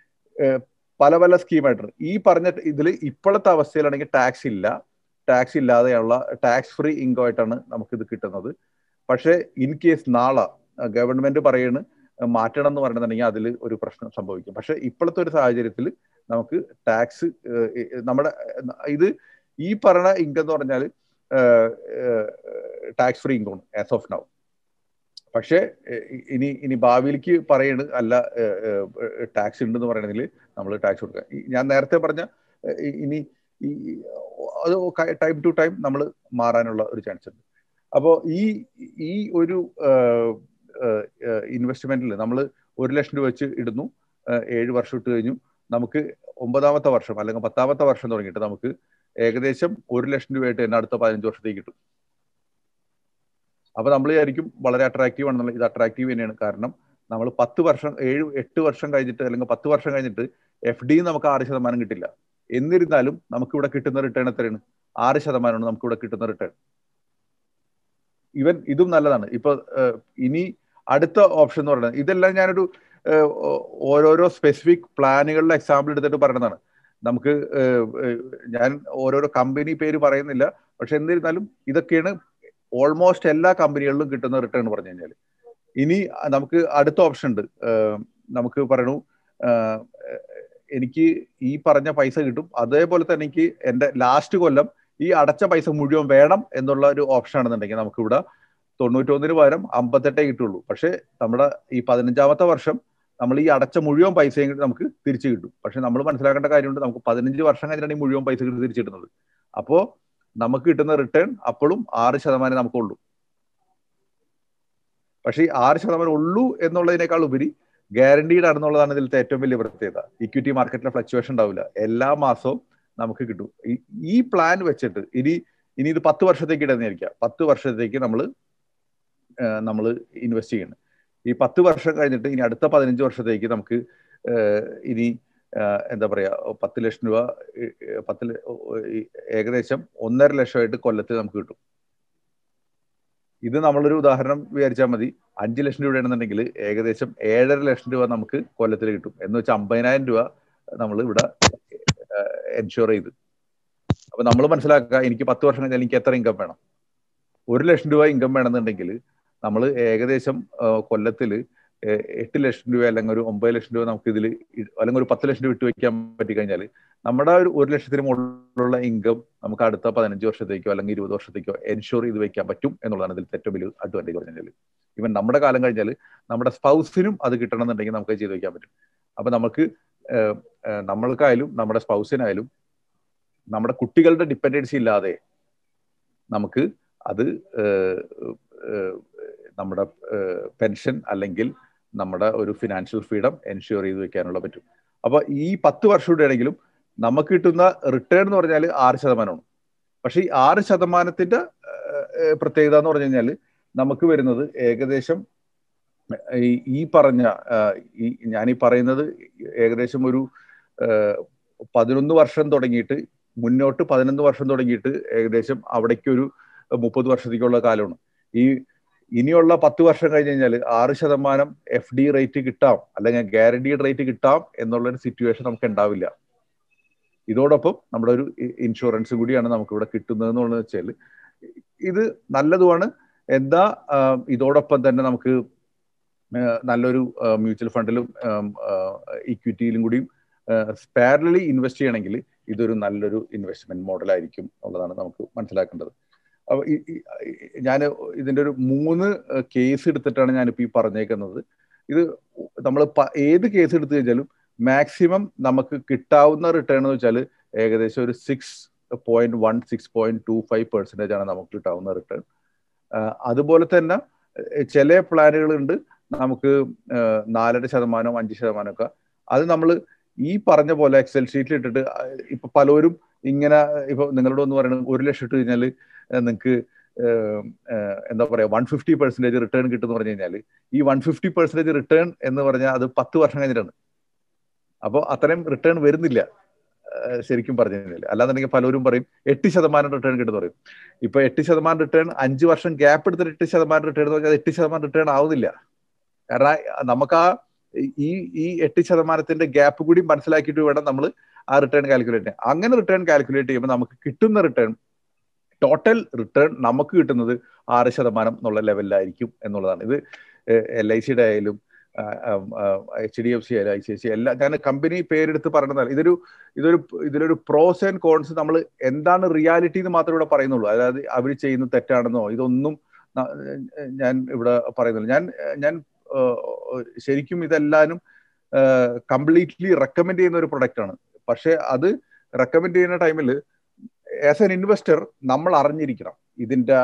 S1: പല പല സ്കീമായിട്ടുണ്ട് ഈ പറഞ്ഞ ഇതിൽ ഇപ്പോഴത്തെ അവസ്ഥയിലാണെങ്കിൽ ടാക്സ് ഇല്ല ടാക്സ് ഇല്ലാതെയുള്ള ടാക്സ് ഫ്രീ ഇൻകം ആയിട്ടാണ് നമുക്കിത് കിട്ടുന്നത് പക്ഷേ ഇൻ കേസ് നാളെ ഗവൺമെന്റ് പറയുന്നു മാറ്റണം എന്ന് പറയണമെന്നുണ്ടെങ്കിൽ അതിൽ ഒരു പ്രശ്നം സംഭവിക്കും പക്ഷെ ഇപ്പോഴത്തെ ഒരു സാഹചര്യത്തിൽ നമുക്ക് ടാക്സ് നമ്മുടെ ഇത് ഈ പറഞ്ഞ ഇൻകം എന്ന് പറഞ്ഞാൽ tax free income as of now പക്ഷേ ഇനി ഇനി ഭാവിയിലേക്ക് പറയണ് അല്ല ടാക്സ് ഉണ്ടെന്ന് പറയണമെങ്കിൽ നമ്മൾ ടാക്സ് കൊടുക്കുക ഞാൻ നേരത്തെ പറഞ്ഞ ഇനി ഈ അത് ടൈം ടു ടൈം നമ്മൾ മാറാനുള്ള ഒരു ചാൻസ് ഉണ്ട് അപ്പോൾ ഈ ഈ ഒരു ഇൻവെസ്റ്റ്മെന്റിൽ നമ്മൾ ഒരു ലക്ഷം രൂപ വെച്ച് ഇടുന്നു ഏഴ് വർഷം ഇട്ട് കഴിഞ്ഞു നമുക്ക് ഒമ്പതാമത്തെ വർഷം അല്ലെങ്കിൽ പത്താമത്തെ വർഷം തുടങ്ങിയിട്ട് നമുക്ക് ഏകദേശം ഒരു ലക്ഷം രൂപയായിട്ട് തന്നെ അടുത്ത പതിനഞ്ച് വർഷത്തേക്ക് കിട്ടും അപ്പൊ നമ്മൾ വിചാരിക്കും വളരെ അട്രാക്റ്റീവ് ആണെന്നുള്ള ഇത് അട്രാക്റ്റീവ് തന്നെയാണ് കാരണം നമ്മൾ പത്ത് വർഷം ഏഴ് എട്ട് വർഷം കഴിഞ്ഞിട്ട് അല്ലെങ്കിൽ പത്ത് വർഷം കഴിഞ്ഞിട്ട് എഫ് ഡി നമുക്ക് ആറ് ശതമാനം കിട്ടില്ല എന്നിരുന്നാലും നമുക്ക് ഇവിടെ കിട്ടുന്ന റിട്ടേൺ എത്രയാണ് ആറ് ശതമാനമാണ് നമുക്ക് ഇവിടെ കിട്ടുന്ന റിട്ടേൺ ഇവൻ ഇതും നല്ലതാണ് ഇപ്പൊ ഇനി അടുത്ത ഓപ്ഷൻ എന്ന് പറയുന്നത് ഇതെല്ലാം ഞാനൊരു ഓരോരോ സ്പെസിഫിക് പ്ലാനുകളുടെ എക്സാമ്പിൾ എടുത്തിട്ട് പറയുന്നതാണ് നമുക്ക് ഞാൻ ഓരോരോ കമ്പനി പേര് പറയുന്നില്ല പക്ഷെ എന്നിരുന്നാലും ഇതൊക്കെയാണ് ഓൾമോസ്റ്റ് എല്ലാ കമ്പനികളിലും കിട്ടുന്ന റിട്ടേൺ പറഞ്ഞു കഴിഞ്ഞാൽ ഇനി നമുക്ക് അടുത്ത ഓപ്ഷൻ ഉണ്ട് നമുക്ക് പറയണു എനിക്ക് ഈ പറഞ്ഞ പൈസ കിട്ടും അതേപോലെ തന്നെ എനിക്ക് എൻ്റെ ലാസ്റ്റ് കൊല്ലം ഈ അടച്ച പൈസ മുഴുവൻ വേണം എന്നുള്ള ഒരു ഓപ്ഷൻ ആണെന്നുണ്ടെങ്കിൽ നമുക്കിവിടെ തൊണ്ണൂറ്റൊന്നിന് പകരം അമ്പത്തെട്ടേ കിട്ടുള്ളൂ പക്ഷെ നമ്മുടെ ഈ പതിനഞ്ചാമത്തെ വർഷം നമ്മൾ ഈ അടച്ച മുഴുവൻ പൈസയും നമുക്ക് തിരിച്ചു കിട്ടും പക്ഷെ നമ്മൾ മനസ്സിലാക്കേണ്ട കാര്യമുണ്ട് നമുക്ക് പതിനഞ്ച് വർഷം കഴിഞ്ഞിട്ടാണ് ഈ മുഴുവൻ പൈസ തിരിച്ചു കിട്ടുന്നത് അപ്പോൾ നമുക്ക് കിട്ടുന്ന റിട്ടേൺ അപ്പോഴും ആറ് ശതമാനം നമുക്കുള്ളൂ പക്ഷേ ഈ ആറ് ശതമാനം ഉള്ളൂ എന്നുള്ളതിനേക്കാൾ ഉപരി ഗ്യാരണ്ടീഡ് ആണെന്നുള്ളതാണ് ഇതിലത്തെ ഏറ്റവും വലിയ പ്രത്യേകത ഇക്വിറ്റി മാർക്കറ്റിലെ ഫ്ലക്ച്വേഷൻ ഉണ്ടാവില്ല എല്ലാ മാസവും നമുക്ക് കിട്ടും ഈ പ്ലാൻ വെച്ചിട്ട് ഇനി ഇനി ഇത് പത്ത് വർഷത്തേക്ക് ഇടുന്നതായിരിക്കാം പത്ത് വർഷത്തേക്ക് നമ്മൾ നമ്മൾ ഇൻവെസ്റ്റ് ചെയ്യണം ഈ പത്ത് വർഷം കഴിഞ്ഞിട്ട് ഇനി അടുത്ത പതിനഞ്ച് വർഷത്തേക്ക് നമുക്ക് ഇനി എന്താ പറയാ പത്ത് ലക്ഷം രൂപ പത്ത് ഏകദേശം ഒന്നര ലക്ഷമായിട്ട് കൊല്ലത്തിൽ നമുക്ക് കിട്ടും ഇത് നമ്മളൊരു ഉദാഹരണം വിചാരിച്ചാൽ മതി അഞ്ച് ലക്ഷം രൂപയാണെന്നുണ്ടെങ്കിൽ ഏകദേശം ഏഴര ലക്ഷം രൂപ നമുക്ക് കൊല്ലത്തിൽ കിട്ടും എന്ന് വെച്ചാൽ അമ്പതിനായിരം രൂപ നമ്മൾ ഇവിടെ എൻഷുർ ചെയ്ത് അപ്പൊ നമ്മൾ മനസ്സിലാക്കുക എനിക്ക് പത്ത് വർഷം കഴിഞ്ഞാൽ എനിക്ക് എത്ര ഇൻകം വേണം ഒരു ലക്ഷം രൂപ ഇൻകം വേണമെന്നുണ്ടെങ്കിൽ നമ്മൾ ഏകദേശം കൊല്ലത്തിൽ എട്ട് ലക്ഷം രൂപ അല്ലെങ്കിൽ ഒരു ഒമ്പത് ലക്ഷം രൂപ നമുക്ക് ഇതിൽ അല്ലെങ്കിൽ ഒരു പത്ത് ലക്ഷം രൂപ ഇട്ട് വെക്കാൻ പറ്റി കഴിഞ്ഞാൽ നമ്മുടെ ഒരു ഒരു ലക്ഷത്തിന് മുകളിലുള്ള ഇൻകം നമുക്ക് അടുത്ത പതിനഞ്ച് വർഷത്തേക്കോ അല്ലെങ്കിൽ ഇരുപത് വർഷത്തേക്കോ എൻഷുർ ചെയ്ത് വെക്കാൻ പറ്റും എന്നുള്ളതാണ് ഇതിൽ ഏറ്റവും വലിയ അഡ്വാൻറ്റേജ് പറഞ്ഞാൽ ഇവൻ നമ്മുടെ കാലം കഴിഞ്ഞാൽ നമ്മുടെ സ്പൗസിനും അത് കിട്ടണമെന്നുണ്ടെങ്കിൽ നമുക്ക് ചെയ്ത് വെക്കാൻ പറ്റും അപ്പൊ നമുക്ക് നമ്മൾക്കായാലും നമ്മുടെ സ്പൗസിനായാലും നമ്മുടെ കുട്ടികളുടെ ഡിപ്പെൻഡൻസി ഇല്ലാതെ നമുക്ക് അത് നമ്മുടെ പെൻഷൻ അല്ലെങ്കിൽ നമ്മുടെ ഒരു ഫിനാൻഷ്യൽ ഫ്രീഡം എൻഷുർ ചെയ്ത് വെക്കാനുള്ള പറ്റും അപ്പൊ ഈ പത്ത് വർഷയുടെ ആണെങ്കിലും നമുക്ക് കിട്ടുന്ന റിട്ടേൺ എന്ന് പറഞ്ഞാൽ ആറ് ശതമാനമാണ് പക്ഷെ ഈ ആറ് ശതമാനത്തിന്റെ പ്രത്യേകത എന്ന് പറഞ്ഞു കഴിഞ്ഞാൽ നമുക്ക് വരുന്നത് ഏകദേശം ഈ പറഞ്ഞ ഈ ഞാൻ ഈ പറയുന്നത് ഏകദേശം ഒരു പതിനൊന്ന് വർഷം തുടങ്ങിയിട്ട് മുന്നോട്ട് പതിനൊന്ന് വർഷം തുടങ്ങിയിട്ട് ഏകദേശം അവിടേക്ക് ഒരു മുപ്പത് വർഷത്തേക്കുള്ള കാലമാണ് ഈ ഇനിയുള്ള പത്ത് വർഷം കഴിഞ്ഞ് കഴിഞ്ഞാൽ ആറ് ശതമാനം എഫ് ഡി റേറ്റ് കിട്ടാം അല്ലെങ്കിൽ ഗ്യാരണ്ടീഡ് റേറ്റ് കിട്ടാം എന്നുള്ളൊരു സിറ്റുവേഷൻ നമുക്ക് ഉണ്ടാവില്ല ഇതോടൊപ്പം നമ്മുടെ ഒരു ഇൻഷുറൻസ് കൂടിയാണ് നമുക്ക് ഇവിടെ കിട്ടുന്നത് എന്നുള്ളത് വെച്ചാൽ ഇത് നല്ലതുമാണ് എന്താ ഇതോടൊപ്പം തന്നെ നമുക്ക് നല്ലൊരു മ്യൂച്വൽ ഫണ്ടിലും ഇക്വിറ്റിയിലും കൂടിയും സ്പാരലി ഇൻവെസ്റ്റ് ചെയ്യണമെങ്കിൽ ഇതൊരു നല്ലൊരു ഇൻവെസ്റ്റ്മെന്റ് മോഡലായിരിക്കും എന്നുള്ളതാണ് നമുക്ക് മനസ്സിലാക്കേണ്ടത് അപ്പൊ ഞാൻ ഇതിന്റെ ഒരു മൂന്ന് കേസ് എടുത്തിട്ടാണ് ഞാനിപ്പോൾ ഈ പറഞ്ഞേക്കുന്നത് ഇത് നമ്മൾ ഏത് കേസ് എടുത്തു കഴിഞ്ഞാലും മാക്സിമം നമുക്ക് കിട്ടാവുന്ന റിട്ടേൺ എന്ന് വെച്ചാൽ ഏകദേശം ഒരു six point one six point two five percentage ആണ് നമുക്ക് കിട്ടാവുന്ന റിട്ടേൺ അതുപോലെ തന്നെ ചില പ്ലാനുകളുണ്ട് നമുക്ക് നാലര ശതമാനം അഞ്ച് ശതമാനം ഒക്കെ അത് നമ്മൾ ഈ പറഞ്ഞ പോലെ എക്സൽ ഷീറ്റിൽ ഇട്ടിട്ട് ഇപ്പൊ പലരും ഇങ്ങനെ ഇപ്പൊ നിങ്ങളോട് ഒന്ന് പറയുന്നത് ഒരു ലക്ഷം ഇട്ട് കഴിഞ്ഞാൽ നിങ്ങൾക്ക് എന്താ പറയാ വൺ ഫിഫ്റ്റി പെർസെന്റേജ് റിട്ടേൺ കിട്ടുമെന്ന് പറഞ്ഞു കഴിഞ്ഞാൽ ഈ വൺ ഫിഫ്റ്റി പെർസെന്റേജ് റിട്ടേൺ എന്ന് പറഞ്ഞാൽ അത് പത്ത് വർഷം കഴിഞ്ഞിട്ടാണ് അപ്പോൾ അത്രയും റിട്ടേൺ വരുന്നില്ല ശരിക്കും പറഞ്ഞു കഴിഞ്ഞാൽ അല്ലാന്നുണ്ടെങ്കിൽ പലരും പറയും എട്ട് ശതമാനം റിട്ടേൺ കിട്ടുന്ന പറയും ഇപ്പൊ എട്ട് ശതമാനം റിട്ടേൺ അഞ്ച് വർഷം ഗ്യാപ്പ് എടുത്തിട്ട് എട്ട് ശതമാനം റിട്ടേൺ എന്ന് പറഞ്ഞാൽ എട്ട് ശതമാനം റിട്ടേൺ ആവുന്നില്ല കാരണം നമുക്ക് ആ ഈ ഈ എട്ട് ശതമാനത്തിന്റെ ഗ്യാപ്പ് കൂടി മനസ്സിലാക്കിയിട്ട് വേണം നമ്മൾ ആ റിട്ടേൺ കാൽക്കുലേറ്റ് ചെയ്യാൻ അങ്ങനെ റിട്ടേൺ കാൽക്കുലേറ്റ് ചെയ്യുമ്പോൾ നമുക്ക് കിട്ടുന്ന റിട്ടേൺ ടോട്ടൽ റിട്ടേൺ നമുക്ക് കിട്ടുന്നത് ആറ് ശതമാനം എന്നുള്ള ലെവലിലായിരിക്കും എന്നുള്ളതാണ് ഇത് എൽ ഐ സിയുടെ ആയാലും എച്ച് ഡി എഫ് സി ആയാലും ഐ സി ഐ സി എല്ലാം ഞാൻ കമ്പനി പേരെടുത്ത് പറയുന്നതാണ് ഇതൊരു ഇതൊരു ഇതിലൊരു പ്രോസ് ആൻഡ് കോൺസ് നമ്മൾ എന്താണ് റിയാലിറ്റി എന്ന് മാത്രമേ ഇവിടെ പറയുന്നുള്ളൂ അതായത് അവർ ചെയ്യുന്നത് തെറ്റാണെന്നോ ഇതൊന്നും ഞാൻ ഇവിടെ പറയുന്നില്ല ഞാൻ ഞാൻ ശരിക്കും ഇതെല്ലാനും കംപ്ലീറ്റ്ലി റെക്കമെൻഡ് ചെയ്യുന്ന ഒരു പ്രൊഡക്റ്റ് ആണ് പക്ഷെ അത് റെക്കമെൻഡ് ചെയ്യുന്ന ടൈമിൽ ആസ് എൻ ഇൻവെസ്റ്റർ നമ്മൾ അറിഞ്ഞിരിക്കണം ഇതിന്റെ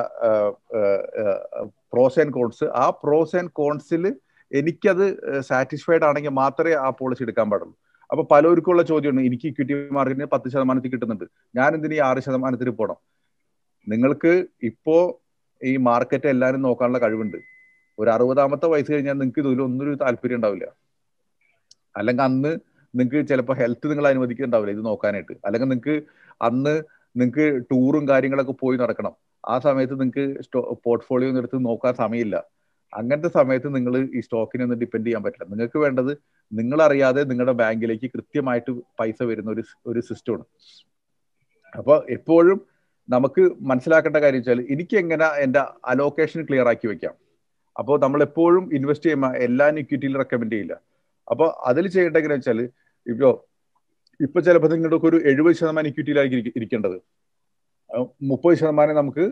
S1: പ്രോസ് ആൻഡ് കോൺസ് ആ പ്രോസ് ആൻഡ് കോൺസിൽ എനിക്കത് സാറ്റിസ്ഫൈഡ് ആണെങ്കിൽ മാത്രമേ ആ പോളിസി എടുക്കാൻ പാടുള്ളൂ അപ്പൊ പലർക്കുള്ള ചോദ്യമാണ് എനിക്ക് ഇക്വിറ്റി മാർക്കറ്റിന് പത്ത് ശതമാനത്തിൽ കിട്ടുന്നുണ്ട് ഞാൻ എന്തിനു ഈ ആറ് ശതമാനത്തിൽ പോകണം നിങ്ങൾക്ക് ഇപ്പോ ഈ മാർക്കറ്റ് എല്ലാവരും നോക്കാനുള്ള കഴിവുണ്ട് ഒരു അറുപതാമത്തെ വയസ്സ് കഴിഞ്ഞാൽ നിങ്ങൾക്ക് ഇതിൽ ഒന്നൊരു താല്പര്യം ഉണ്ടാവില്ല അല്ലെങ്കിൽ അന്ന് നിങ്ങൾക്ക് ചിലപ്പോൾ ഹെൽത്ത് നിങ്ങൾ അനുവദിക്കുന്നുണ്ടാവില്ല ഇത് നോക്കാനായിട്ട് അല്ലെങ്കിൽ നിങ്ങൾക്ക് അന്ന് നിങ്ങൾക്ക് ടൂറും കാര്യങ്ങളൊക്കെ പോയി നടക്കണം ആ സമയത്ത് നിങ്ങൾക്ക് പോർട്ട്ഫോളിയോ എടുത്ത് നോക്കാൻ സമയമില്ല അങ്ങനത്തെ സമയത്ത് നിങ്ങൾ ഈ സ്റ്റോക്കിനെ ഒന്നും ഡിപ്പെൻഡ് ചെയ്യാൻ പറ്റില്ല നിങ്ങൾക്ക് വേണ്ടത് നിങ്ങൾ അറിയാതെ നിങ്ങളുടെ ബാങ്കിലേക്ക് കൃത്യമായിട്ട് പൈസ വരുന്ന ഒരു ഒരു സിസ്റ്റമാണ് അപ്പോൾ എപ്പോഴും നമുക്ക് മനസ്സിലാക്കേണ്ട കാര്യം വെച്ചാൽ എനിക്ക് എങ്ങനെ എൻ്റെ അലോക്കേഷൻ ക്ലിയർ ആക്കി വെക്കാം അപ്പോൾ നമ്മൾ എപ്പോഴും ഇൻവെസ്റ്റ് ചെയ്യുമ്പോൾ എല്ലാ ഇക്വിറ്റിയിൽ റെക്കമെൻഡ് ചെയ്യില്ല അപ്പോൾ അതിൽ ചെയ്യേണ്ട എങ്ങനെ വെച്ചാൽ ഇപ്പോൾ ഇപ്പൊ ചിലപ്പോൾ നിങ്ങൾക്ക് ഒരു എഴുപത് ശതമാനം ഇക്വിറ്റിയിലായിരിക്കും ഇരിക്കേണ്ടത് മുപ്പത് ശതമാനം നമുക്ക്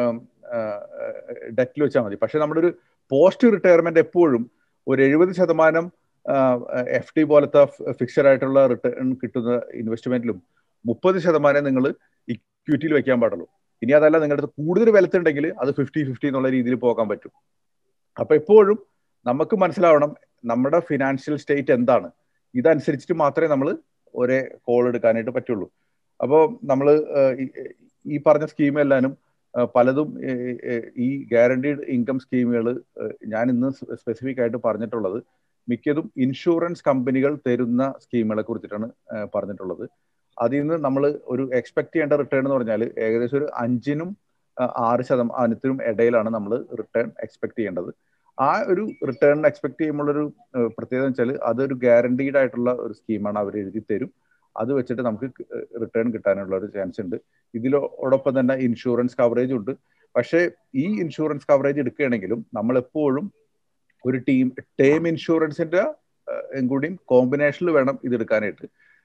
S1: ഡെറ്റിൽ വെച്ചാൽ മതി പക്ഷെ നമ്മുടെ ഒരു പോസ്റ്റ് റിട്ടയർമെന്റ് എപ്പോഴും ഒരു എഴുപത് ശതമാനം എഫ് ഡി പോലത്തെ ഫിക്സഡ് ആയിട്ടുള്ള റിട്ടേൺ കിട്ടുന്ന ഇൻവെസ്റ്റ്മെന്റിലും മുപ്പത് ശതമാനം നിങ്ങൾ ഇക്വിറ്റിയിൽ വെക്കാൻ പാടുള്ളൂ ഇനി അതല്ല നിങ്ങളുടെ അടുത്ത് കൂടുതൽ വെലത്തുണ്ടെങ്കിൽ അത് ഫിഫ്റ്റി ഫിഫ്റ്റി എന്നുള്ള രീതിയിൽ പോകാൻ പറ്റും അപ്പൊ എപ്പോഴും നമുക്ക് മനസ്സിലാവണം നമ്മുടെ ഫിനാൻഷ്യൽ സ്റ്റേറ്റ് എന്താണ് ഇതനുസരിച്ചിട്ട് മാത്രമേ നമ്മൾ ഒരേ കോൾ എടുക്കാനായിട്ട് പറ്റുള്ളൂ അപ്പോൾ നമ്മൾ ഈ പറഞ്ഞ സ്കീമെല്ലാനും പലതും ഈ ഗ്യാരണ്ടീഡ് ഇൻകം സ്കീമുകൾ ഞാൻ ഇന്ന് സ്പെസിഫിക് ആയിട്ട് പറഞ്ഞിട്ടുള്ളത് മിക്കതും ഇൻഷുറൻസ് കമ്പനികൾ തരുന്ന സ്കീമുകളെ കുറിച്ചിട്ടാണ് പറഞ്ഞിട്ടുള്ളത് അതിൽ നിന്ന് നമ്മൾ ഒരു എക്സ്പെക്ട് ചെയ്യേണ്ട റിട്ടേൺ എന്ന് പറഞ്ഞാൽ ഏകദേശം ഒരു അഞ്ചിനും ആറ് ശതമാനത്തിനും ഇടയിലാണ് നമ്മൾ റിട്ടേൺ എക്സ്പെക്ട് ചെയ്യേണ്ടത് ആ ഒരു റിട്ടേൺ എക്സ്പെക്ട് ചെയ്യുമ്പോഴൊരു പ്രത്യേകത വെച്ചാൽ അതൊരു ഗ്യാരണ്ടീഡ് ആയിട്ടുള്ള ഒരു സ്കീമാണ് അവർ എഴുതി തരും അത് വെച്ചിട്ട് നമുക്ക് റിട്ടേൺ കിട്ടാനുള്ള ഒരു ചാൻസ് ഉണ്ട് ഇതിലോടൊപ്പം തന്നെ ഇൻഷുറൻസ് കവറേജ് ഉണ്ട് പക്ഷേ ഈ ഇൻഷുറൻസ് കവറേജ് എടുക്കുകയാണെങ്കിലും നമ്മൾ എപ്പോഴും ഒരു ടീം ടേം ഇൻഷുറൻസിന്റെ കൂടിയും കോമ്പിനേഷനിൽ വേണം ഇത് എടുക്കാനായിട്ട്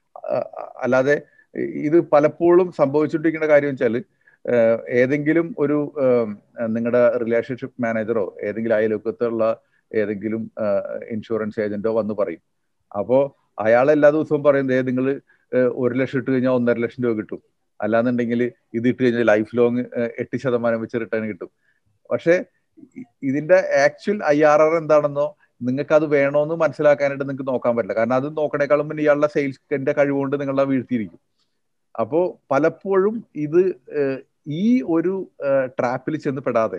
S1: അല്ലാതെ ഇത് പലപ്പോഴും സംഭവിച്ചുകൊണ്ടിരിക്കുന്ന കാര്യം വെച്ചാൽ ഏതെങ്കിലും ഒരു നിങ്ങളുടെ റിലേഷൻഷിപ്പ് മാനേജറോ ഏതെങ്കിലും അയൽവക്കത്തുള്ള ഏതെങ്കിലും ഇൻഷുറൻസ് ഏജന്റോ വന്ന് പറയും അപ്പോൾ അയാൾ എല്ലാ ദിവസവും പറയുന്നത് നിങ്ങൾ ഒരു ലക്ഷം ഇട്ട് കഴിഞ്ഞാൽ ഒന്നര ലക്ഷം രൂപ കിട്ടും അല്ലാന്നുണ്ടെങ്കിൽ ഇത് ഇട്ട് കഴിഞ്ഞാൽ ലൈഫ് ലോങ് എട്ട് ശതമാനം വെച്ച് റിട്ടേൺ കിട്ടും പക്ഷേ ഇതിന്റെ ആക്ച്വൽ ഐ ആർ ആർ എന്താണെന്നോ നിങ്ങൾക്ക് അത് വേണോന്ന് മനസ്സിലാക്കാനായിട്ട് നിങ്ങൾക്ക് നോക്കാൻ പറ്റില്ല കാരണം അത് നോക്കണേക്കാളും മുന്നേ ഇയാളുടെ സെയിൽസിന്റെ കഴിവുകൊണ്ട് നിങ്ങളെ വീഴ്ത്തിയിരിക്കും അപ്പോൾ പലപ്പോഴും ഇത് ഈ ഒരു ട്രാപ്പിൽ ചെന്ന് പെടാതെ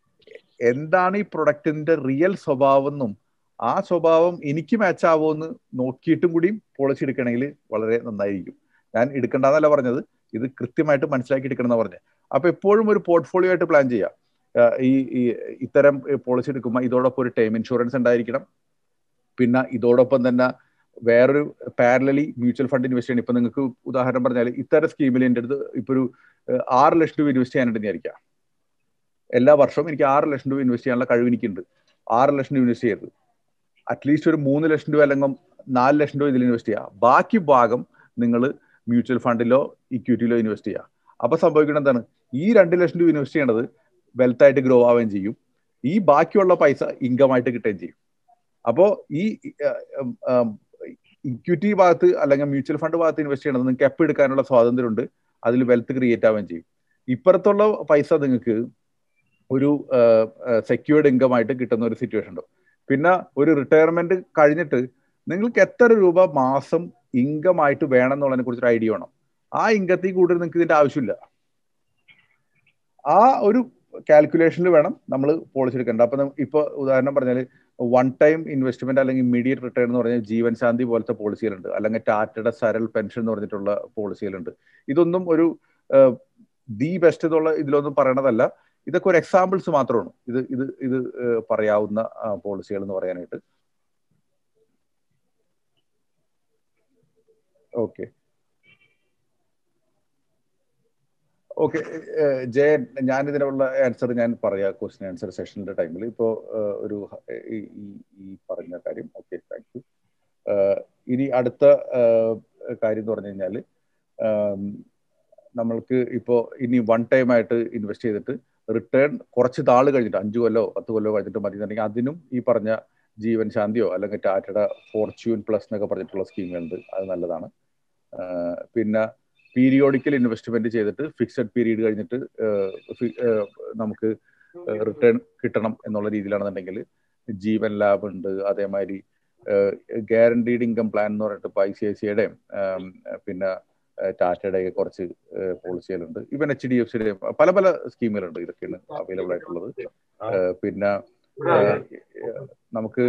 S1: എന്താണ് ഈ പ്രൊഡക്റ്റിന്റെ റിയൽ സ്വഭാവം എന്നും ആ സ്വഭാവം എനിക്ക് മാച്ച് ആവുമെന്ന് നോക്കിയിട്ടും കൂടി പോളിസി എടുക്കണമെങ്കിൽ വളരെ നന്നായിരിക്കും ഞാൻ എടുക്കണ്ടെന്നല്ല പറഞ്ഞത് ഇത് കൃത്യമായിട്ട് മനസ്സിലാക്കി എടുക്കണം എന്ന് പറഞ്ഞത് അപ്പൊ എപ്പോഴും ഒരു പോർട്ട്ഫോളിയോ ആയിട്ട് പ്ലാൻ ചെയ്യാം ഈ ഈ ഇത്തരം പോളിസി എടുക്കുമ്പോൾ ഇതോടൊപ്പം ഒരു ടൈം ഇൻഷുറൻസ് ഉണ്ടായിരിക്കണം പിന്നെ ഇതോടൊപ്പം തന്നെ വേറൊരു പാരലലി മ്യൂച്വൽ ഫണ്ട് ഇൻവെസ്റ്റ് ചെയ്യണം ഇപ്പൊ നിങ്ങൾക്ക് ഉദാഹരണം പറഞ്ഞാൽ ഇത്തരം സ്കീമിൽ എൻ്റെ അടുത്ത് ഇപ്പൊ ഒരു ആറ് ലക്ഷം രൂപ ഇൻവെസ്റ്റ് ചെയ്യാനായിട്ട് വിചാരിക്കാം എല്ലാ വർഷവും എനിക്ക് ആറ് ലക്ഷം രൂപ ഇൻവെസ്റ്റ് ചെയ്യാനുള്ള കഴിവ് എനിക്കുണ്ട് ആറ് ലക്ഷം രൂപ ഇൻവെസ്റ്റ് ചെയ്തത് അറ്റ്ലീസ്റ്റ് ഒരു മൂന്ന് ലക്ഷം രൂപ അല്ലെങ്കിൽ നാല് ലക്ഷം രൂപ ഇതിൽ ഇൻവെസ്റ്റ് ചെയ്യുക ബാക്കി ഭാഗം നിങ്ങൾ മ്യൂച്വൽ ഫണ്ടിലോ ഇക്വിറ്റിയിലോ ഇൻവെസ്റ്റ് ചെയ്യുക അപ്പൊ സംഭവിക്കുന്നത് എന്താണ് ഈ രണ്ട് ലക്ഷം രൂപ ഇൻവെസ്റ്റ് ചെയ്യണത് വെൽത്ത് ആയിട്ട് ഗ്രോ ആവുകയും ചെയ്യും ഈ ബാക്കിയുള്ള പൈസ ഇൻകം ആയിട്ട് കിട്ടുകയും ചെയ്യും അപ്പോൾ ഈ ഇക്വിറ്റി ഭാഗത്ത് അല്ലെങ്കിൽ മ്യൂച്വൽ ഫണ്ട് ഭാഗത്ത് ഇൻവെസ്റ്റ് ചെയ്യണത് നിങ്ങൾക്ക് എപ്പോൾ എടുക്കാനുള്ള സ്വാതന്ത്ര്യമുണ്ട് അതിൽ വെൽത്ത് ക്രിയേറ്റ് ആവുകയും ചെയ്യും ഇപ്പുറത്തുള്ള പൈസ നിങ്ങൾക്ക് ഒരു സെക്യൂർഡ് ഇൻകം ആയിട്ട് കിട്ടുന്ന ഒരു സിറ്റുവേഷൻ ഉണ്ട് പിന്നെ ഒരു റിട്ടയർമെന്റ് കഴിഞ്ഞിട്ട് നിങ്ങൾക്ക് എത്ര രൂപ മാസം ഇൻകം ആയിട്ട് വേണം എന്നുള്ളതിനെ കുറിച്ചൊരു ഐഡിയ വേണം ആ ഇൻകത്തിൽ കൂടുതൽ നിങ്ങൾക്ക് ഇതിന്റെ ആവശ്യമില്ല ആ ഒരു കാൽക്കുലേഷനിൽ വേണം നമ്മൾ പോളിസി എടുക്കേണ്ടത് അപ്പൊ ഇപ്പൊ ഉദാഹരണം പറഞ്ഞാൽ വൺ ടൈം ഇൻവെസ്റ്റ്മെന്റ് അല്ലെങ്കിൽ ഇമ്മീഡിയറ്റ് റിട്ടേൺ എന്ന് പറഞ്ഞാൽ ജീവൻ ശാന്തി പോലത്തെ പോളിസികളുണ്ട് അല്ലെങ്കിൽ ടാറ്റയുടെ സരൽ പെൻഷൻ എന്ന് പറഞ്ഞിട്ടുള്ള പോളിസികളുണ്ട് ഇതൊന്നും ഒരു ദി ബെസ്റ്റ് എന്നുള്ള ഇതിലൊന്നും പറയണതല്ല ഇതൊക്കെ ഒരു എക്സാമ്പിൾസ് മാത്രമാണ് ഇത് ഇത് ഇത് പറയാവുന്ന പോളിസികൾ എന്ന് പറയാനായിട്ട് ഓക്കെ ഓക്കെ ജയൻ ഞാൻ ഇതിനുള്ള ആൻസർ ഞാൻ പറയാം ക്വസ്റ്റ്യൻ ആൻസർ സെഷനിന്റെ ടൈമിൽ ഇപ്പോൾ ഒരു ഈ ഈ പറഞ്ഞ കാര്യം ഓക്കെ താങ്ക് യു ഇനി അടുത്ത കാര്യം എന്ന് പറഞ്ഞു കഴിഞ്ഞാൽ നമ്മൾക്ക് ഇപ്പോൾ ഇനി വൺ ടൈം ആയിട്ട് ഇൻവെസ്റ്റ് ചെയ്തിട്ട് റിട്ടേൺ കുറച്ച് നാൾ കഴിഞ്ഞിട്ട് അഞ്ചു കൊല്ലോ പത്ത് കൊല്ലോ കഴിഞ്ഞിട്ട് മതി എന്നുണ്ടെങ്കിൽ അതിനും ഈ പറഞ്ഞ ജീവൻ ശാന്തിയോ അല്ലെങ്കിൽ ടാറ്റയുടെ ഫോർച്യൂൺ പ്ലസ് എന്നൊക്കെ പറഞ്ഞിട്ടുള്ള സ്കീമുകളുണ്ട് അത് നല്ലതാണ് പിന്നെ പീരിയോഡിക്കൽ ഇൻവെസ്റ്റ്മെന്റ് ചെയ്തിട്ട് ഫിക്സഡ് പീരീഡ് കഴിഞ്ഞിട്ട് നമുക്ക് റിട്ടേൺ കിട്ടണം എന്നുള്ള രീതിയിലാണെന്നുണ്ടെങ്കിൽ ജീവൻ ലാബ് ഉണ്ട് അതേമാതിരി ഗ്യാരണ്ടീഡ് ഇൻകം പ്ലാൻ എന്ന് പറഞ്ഞിട്ട് ഇപ്പോൾ ഐ സി ഐ സിയുടെയും പിന്നെ ടാറ്റയുടെ കുറച്ച് പോളിസികളുണ്ട് ഇവൻ എച്ച് ഡി എഫ് സിയുടെ പല പല സ്കീമുകളുണ്ട് ഇതൊക്കെയാണ് അവൈലബിൾ ആയിട്ടുള്ളത് പിന്നെ നമുക്ക്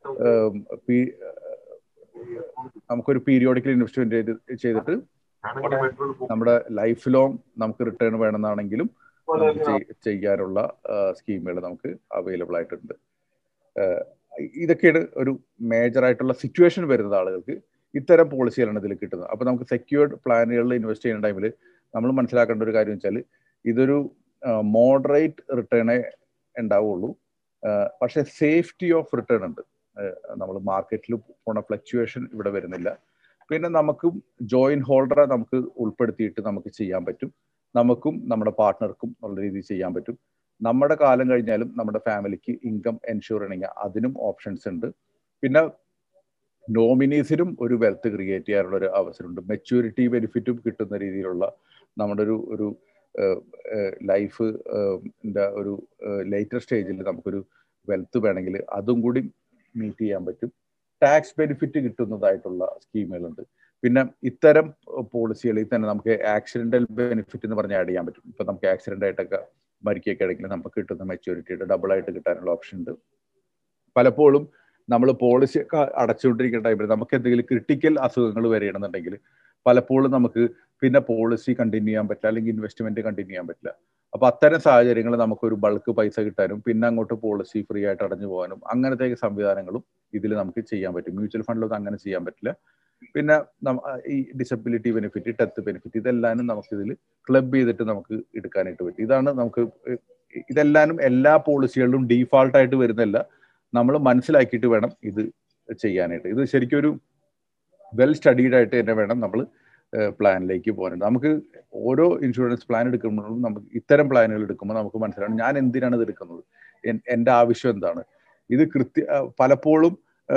S1: നമുക്കൊരു പീരിയോഡിക്കൽ ഇൻവെസ്റ്റ്മെന്റ് ചെയ്ത് ചെയ്തിട്ട് നമ്മുടെ ലൈഫ് ലോങ് നമുക്ക് റിട്ടേൺ വേണമെന്നാണെങ്കിലും നമുക്ക് ചെയ്യാനുള്ള സ്കീമുകൾ നമുക്ക് അവൈലബിൾ ആയിട്ടുണ്ട് ഇതൊക്കെയാണ് ഒരു മേജർ ആയിട്ടുള്ള സിറ്റുവേഷൻ വരുന്നത് ആളുകൾക്ക് ഇത്തരം പോളിസികളാണ് ഇതിൽ കിട്ടുന്നത് അപ്പൊ നമുക്ക് സെക്യൂർഡ് പ്ലാനുകളിൽ ഇൻവെസ്റ്റ് ചെയ്യുന്ന ടൈമിൽ നമ്മൾ മനസ്സിലാക്കേണ്ട ഒരു കാര്യം വെച്ചാൽ ഇതൊരു മോഡറേറ്റ് റിട്ടേണേ ഉണ്ടാവുള്ളൂ പക്ഷേ സേഫ്റ്റി ഓഫ് റിട്ടേൺ ഉണ്ട് നമ്മൾ മാർക്കറ്റിൽ പോണ ഫ്ലക്ച്വേഷൻ ഇവിടെ വരുന്നില്ല പിന്നെ നമുക്കും ജോയിന്റ് ഹോൾഡറെ നമുക്ക് ഉൾപ്പെടുത്തിയിട്ട് നമുക്ക് ചെയ്യാൻ പറ്റും നമുക്കും നമ്മുടെ പാർട്ട്ണർക്കും ഉള്ള രീതിയിൽ ചെയ്യാൻ പറ്റും നമ്മുടെ കാലം കഴിഞ്ഞാലും നമ്മുടെ ഫാമിലിക്ക് ഇൻകം എൻഷുർ ചെയ്യണമെങ്കിൽ അതിനും ഓപ്ഷൻസ് ഉണ്ട് പിന്നെ നോമിനീസിനും ഒരു വെൽത്ത് ക്രിയേറ്റ് ചെയ്യാനുള്ള ഒരു അവസരമുണ്ട് മെച്യൂരിറ്റി ബെനിഫിറ്റും കിട്ടുന്ന രീതിയിലുള്ള നമ്മുടെ ഒരു ഒരു ലൈഫ് ഒരു ലേറ്റർ സ്റ്റേജിൽ നമുക്കൊരു വെൽത്ത് വേണമെങ്കിൽ അതും കൂടി മീറ്റ് ചെയ്യാൻ പറ്റും ടാക്സ് ബെനിഫിറ്റ് കിട്ടുന്നതായിട്ടുള്ള സ്കീമുകളുണ്ട് പിന്നെ ഇത്തരം പോളിസികളിൽ തന്നെ നമുക്ക് ആക്സിഡന്റൽ ബെനിഫിറ്റ് എന്ന് പറഞ്ഞ് ആഡ് ചെയ്യാൻ പറ്റും ഇപ്പൊ നമുക്ക് ആക്സിഡന്റ് ആയിട്ടൊക്കെ മരിക്കുകയൊക്കെ ആണെങ്കിൽ നമുക്ക് കിട്ടുന്ന മെച്യൂരിറ്റിയുടെ ഡബിൾ ആയിട്ട് കിട്ടാനുള്ള ഓപ്ഷൻ ഉണ്ട് പലപ്പോഴും നമ്മൾ പോളിസി ഒക്കെ അടച്ചുകൊണ്ടിരിക്കുന്ന ടൈമിൽ നമുക്ക് എന്തെങ്കിലും ക്രിട്ടിക്കൽ അസുഖങ്ങൾ വരികയാണെന്നുണ്ടെങ്കിൽ പലപ്പോഴും നമുക്ക് പിന്നെ പോളിസി കണ്ടിന്യൂ ചെയ്യാൻ പറ്റില്ല അല്ലെങ്കിൽ ഇൻവെസ്റ്റ്മെന്റ് കണ്ടിന്യൂ ചെയ്യാൻ പറ്റില്ല അപ്പൊ അത്തരം സാഹചര്യങ്ങൾ നമുക്കൊരു ബൾക്ക് പൈസ കിട്ടാനും പിന്നെ അങ്ങോട്ട് പോളിസി ഫ്രീ ആയിട്ട് അടഞ്ഞു പോകാനും അങ്ങനത്തെ സംവിധാനങ്ങളും ഇതിൽ നമുക്ക് ചെയ്യാൻ പറ്റും മ്യൂച്വൽ ഫണ്ടിലൊന്നും അങ്ങനെ ചെയ്യാൻ പറ്റില്ല പിന്നെ ഈ ഡിസബിലിറ്റി ബെനിഫിറ്റ് ഡെത്ത് ബെനിഫിറ്റ് ഇതെല്ലാനും നമുക്ക് ഇതിൽ ക്ലബ് ചെയ്തിട്ട് നമുക്ക് എടുക്കാനായിട്ട് പറ്റും ഇതാണ് നമുക്ക് ഇതെല്ലാനും എല്ലാ പോളിസികളിലും ഡീഫാൾട്ട് ആയിട്ട് വരുന്നില്ല നമ്മൾ മനസ്സിലാക്കിയിട്ട് വേണം ഇത് ചെയ്യാനായിട്ട് ഇത് ശരിക്കും ഒരു വെൽ സ്റ്റഡീഡ് ആയിട്ട് തന്നെ വേണം നമ്മൾ പ്ലാനിലേക്ക് പോകാനുണ്ട് നമുക്ക് ഓരോ ഇൻഷുറൻസ് പ്ലാൻ എടുക്കുമ്പോഴും നമുക്ക് ഇത്തരം പ്ലാനുകൾ എടുക്കുമ്പോൾ നമുക്ക് മനസ്സിലാവും ഞാൻ എന്തിനാണ് ഇത് എടുക്കുന്നത് എൻ്റെ ആവശ്യം എന്താണ് ഇത് കൃത്യ പലപ്പോഴും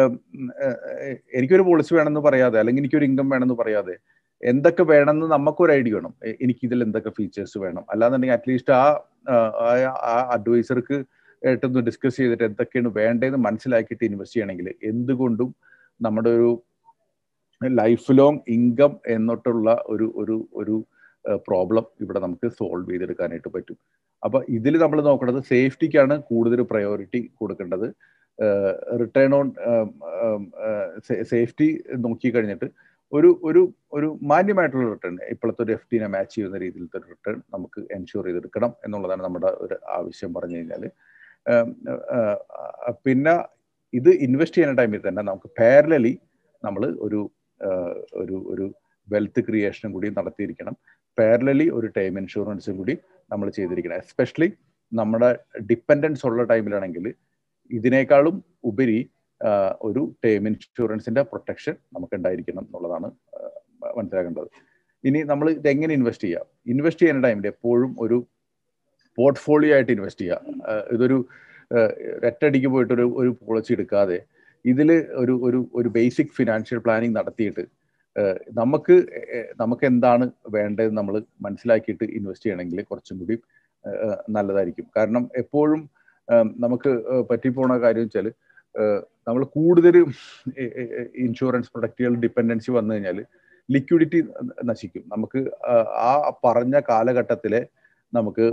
S1: എനിക്കൊരു പോളിസി വേണമെന്ന് പറയാതെ അല്ലെങ്കിൽ എനിക്കൊരു ഇൻകം വേണമെന്ന് പറയാതെ എന്തൊക്കെ വേണമെന്ന് നമുക്കൊരു ഐഡിയ വേണം എനിക്ക് ഇതിൽ എന്തൊക്കെ ഫീച്ചേഴ്സ് വേണം അല്ലാന്നുണ്ടെങ്കിൽ അറ്റ്ലീസ്റ്റ് ആ ആ അഡ്വൈസർക്ക് ആയിട്ടൊന്ന് ഡിസ്കസ് ചെയ്തിട്ട് എന്തൊക്കെയാണ് വേണ്ടതെന്ന് മനസ്സിലാക്കിയിട്ട് ഇൻവെസ്റ്റ് ചെയ്യണമെങ്കിൽ എന്തുകൊണ്ടും നമ്മുടെ ഒരു ലൈഫ് ലോങ് ഇൻകം എന്നിട്ടുള്ള ഒരു ഒരു ഒരു പ്രോബ്ലം ഇവിടെ നമുക്ക് സോൾവ് ചെയ്തെടുക്കാനായിട്ട് പറ്റും അപ്പൊ ഇതിൽ നമ്മൾ നോക്കുന്നത് സേഫ്റ്റിക്കാണ് കൂടുതൽ പ്രയോറിറ്റി കൊടുക്കേണ്ടത് റിട്ടേൺ ഓൺ സേഫ്റ്റി നോക്കി കഴിഞ്ഞിട്ട് ഒരു ഒരു ഒരു മാന്യമായിട്ടുള്ള റിട്ടേൺ ഇപ്പോഴത്തെ ഒരു എഫ് ടിനെ മാച്ച് ചെയ്യുന്ന രീതിയിലത്തെ ഒരു റിട്ടേൺ നമുക്ക് എൻഷുർ ചെയ്തെടുക്കണം എന്നുള്ളതാണ് നമ്മുടെ ഒരു ആവശ്യം പറഞ്ഞു കഴിഞ്ഞാൽ പിന്നെ ഇത് ഇൻവെസ്റ്റ് ചെയ്യുന്ന ടൈമിൽ തന്നെ നമുക്ക് പാരലലി നമ്മൾ ഒരു ഒരു ഒരു വെൽത്ത് ക്രിയേഷനും കൂടി നടത്തിയിരിക്കണം പാരലലി ഒരു ടൈം ഇൻഷുറൻസും കൂടി നമ്മൾ ചെയ്തിരിക്കണം എസ്പെഷ്യലി നമ്മുടെ ഡിപ്പെൻഡൻസ് ഉള്ള ടൈമിലാണെങ്കിൽ ഇതിനേക്കാളും ഉപരി ഒരു ടേം ഇൻഷുറൻസിന്റെ പ്രൊട്ടക്ഷൻ നമുക്ക് ഉണ്ടായിരിക്കണം എന്നുള്ളതാണ് മനസ്സിലാക്കേണ്ടത് ഇനി നമ്മൾ ഇത് എങ്ങനെ ഇൻവെസ്റ്റ് ചെയ്യാം ഇൻവെസ്റ്റ് ചെയ്യുന്ന ടൈമിൽ എപ്പോഴും ഒരു പോർട്ട്ഫോളിയോ ആയിട്ട് ഇൻവെസ്റ്റ് ചെയ്യുക ഇതൊരു ഒറ്റയടിക്ക് പോയിട്ട് ഒരു ഒരു പോളിസി എടുക്കാതെ ഇതിൽ ഒരു ഒരു ഒരു ബേസിക് ഫിനാൻഷ്യൽ പ്ലാനിങ് നടത്തിയിട്ട് നമുക്ക് നമുക്ക് എന്താണ് വേണ്ടത് നമ്മൾ മനസ്സിലാക്കിയിട്ട് ഇൻവെസ്റ്റ് ചെയ്യണമെങ്കിൽ കുറച്ചും കൂടി നല്ലതായിരിക്കും കാരണം എപ്പോഴും നമുക്ക് പറ്റിപ്പോണ കാര്യം വെച്ചാൽ നമ്മൾ കൂടുതൽ ഇൻഷുറൻസ് പ്രൊഡക്റ്റുകൾ ഡിപ്പെൻഡൻസി വന്നു കഴിഞ്ഞാൽ ലിക്വിഡിറ്റി നശിക്കും നമുക്ക് ആ പറഞ്ഞ കാലഘട്ടത്തിലെ നമുക്ക്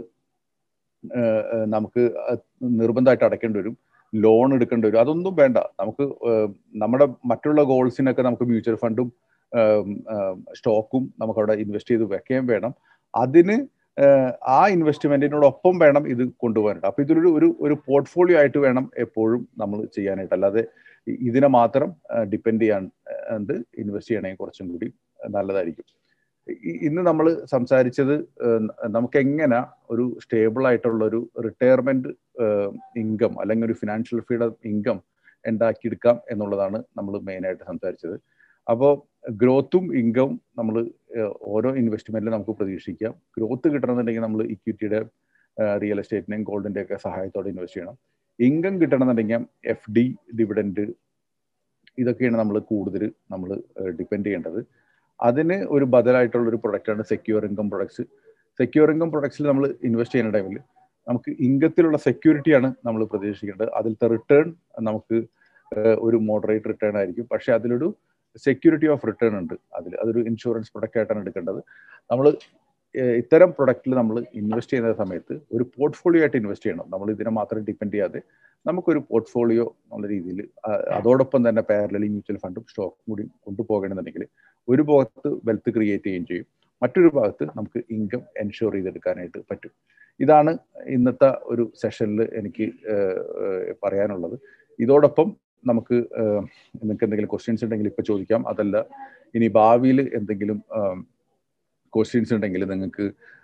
S1: നമുക്ക് നിർബന്ധമായിട്ട് അടയ്ക്കേണ്ടി വരും ലോൺ എടുക്കേണ്ടി വരും അതൊന്നും വേണ്ട നമുക്ക് നമ്മുടെ മറ്റുള്ള ഗോൾസിനൊക്കെ നമുക്ക് മ്യൂച്വൽ ഫണ്ടും സ്റ്റോക്കും നമുക്ക് അവിടെ ഇൻവെസ്റ്റ് ചെയ്ത് വെക്കുകയും വേണം അതിന് ആ ഇൻവെസ്റ്റ്മെന്റിനോടൊപ്പം വേണം ഇത് കൊണ്ടുപോകാനായിട്ട് അപ്പൊ ഇതൊരു ഒരു ഒരു പോർട്ട്ഫോളിയോ ആയിട്ട് വേണം എപ്പോഴും നമ്മൾ ചെയ്യാനായിട്ട് അല്ലാതെ ഇതിനെ മാത്രം ഡിപ്പെൻഡ് ചെയ്യാൻ ഇൻവെസ്റ്റ് ചെയ്യണമെങ്കിൽ കുറച്ചും കൂടി നല്ലതായിരിക്കും ഇന്ന് നമ്മൾ സംസാരിച്ചത് നമുക്ക് എങ്ങനെ ഒരു സ്റ്റേബിൾ ആയിട്ടുള്ള ഒരു റിട്ടയർമെന്റ് ഇൻകം അല്ലെങ്കിൽ ഒരു ഫിനാൻഷ്യൽ ഫ്രീഡം ഇൻകം ഉണ്ടാക്കിയെടുക്കാം എന്നുള്ളതാണ് നമ്മൾ മെയിനായിട്ട് സംസാരിച്ചത് അപ്പോൾ ഗ്രോത്തും ഇൻകവും നമ്മൾ ഓരോ ഇൻവെസ്റ്റ്മെന്റിലും നമുക്ക് പ്രതീക്ഷിക്കാം ഗ്രോത്ത് കിട്ടണമെന്നുണ്ടെങ്കിൽ നമ്മൾ ഇക്വിറ്റിയുടെ റിയൽ എസ്റ്റേറ്റിനെയും ഗോൾഡിന്റെ ഒക്കെ സഹായത്തോടെ ഇൻവെസ്റ്റ് ചെയ്യണം ഇൻകം കിട്ടണമെന്നുണ്ടെങ്കിൽ എഫ് ഡി ഡിവിഡൻഡ് ഇതൊക്കെയാണ് നമ്മൾ കൂടുതൽ നമ്മൾ ഡിപ്പെൻഡ് ചെയ്യേണ്ടത് അതിന് ഒരു ബദലായിട്ടുള്ള ഒരു പ്രൊഡക്റ്റാണ് secure income products secure income പ്രൊഡക്ട്സിൽ നമ്മൾ ഇൻവെസ്റ്റ് ചെയ്യുന്ന ടൈമിൽ നമുക്ക് ഇൻകത്തിലുള്ള സെക്യൂരിറ്റിയാണ് നമ്മൾ പ്രതീക്ഷിക്കേണ്ടത് അതിലത്തെ റിട്ടേൺ നമുക്ക് ഒരു മോഡറേറ്റ് റിട്ടേൺ ആയിരിക്കും പക്ഷെ അതിലൊരു സെക്യൂരിറ്റി ഓഫ് റിട്ടേൺ ഉണ്ട് അതിൽ അതൊരു ഇൻഷുറൻസ് പ്രൊഡക്റ്റ് ആയിട്ടാണ് എടുക്കേണ്ടത് നമ്മൾ ഇത്തരം പ്രൊഡക്റ്റിൽ നമ്മൾ ഇൻവെസ്റ്റ് ചെയ്യുന്ന സമയത്ത് ഒരു പോർട്ട്ഫോളിയോ ആയിട്ട് ഇൻവെസ്റ്റ് ചെയ്യണം നമ്മൾ ഇതിനെ മാത്രം ഡിപ്പെൻഡ് ചെയ്യാതെ നമുക്കൊരു പോർട്ട്ഫോളിയോ എന്നുള്ള രീതിയിൽ അതോടൊപ്പം തന്നെ പാരലലി മ്യൂച്വൽ ഫണ്ടും സ്റ്റോക്കും കൂടി കൊണ്ടുപോകണമെന്നുണ്ടെങ്കിൽ ഒരു ഭാഗത്ത് വെൽത്ത് ക്രിയേറ്റ് ചെയ്യുകയും ചെയ്യും മറ്റൊരു ഭാഗത്ത് നമുക്ക് ഇൻകം എൻഷുർ ചെയ്തെടുക്കാനായിട്ട് പറ്റും ഇതാണ് ഇന്നത്തെ ഒരു സെഷനിൽ എനിക്ക് പറയാനുള്ളത് ഇതോടൊപ്പം നമുക്ക് നിങ്ങൾക്ക് എന്തെങ്കിലും ക്വസ്റ്റ്യൻസ് ഉണ്ടെങ്കിൽ ഇപ്പൊ ചോദിക്കാം അതല്ല ഇനി ഭാവിയിൽ എന്തെങ്കിലും ക്വസ്റ്റ്യൻസ് ഉണ്ടെങ്കിൽ നിങ്ങൾക്ക്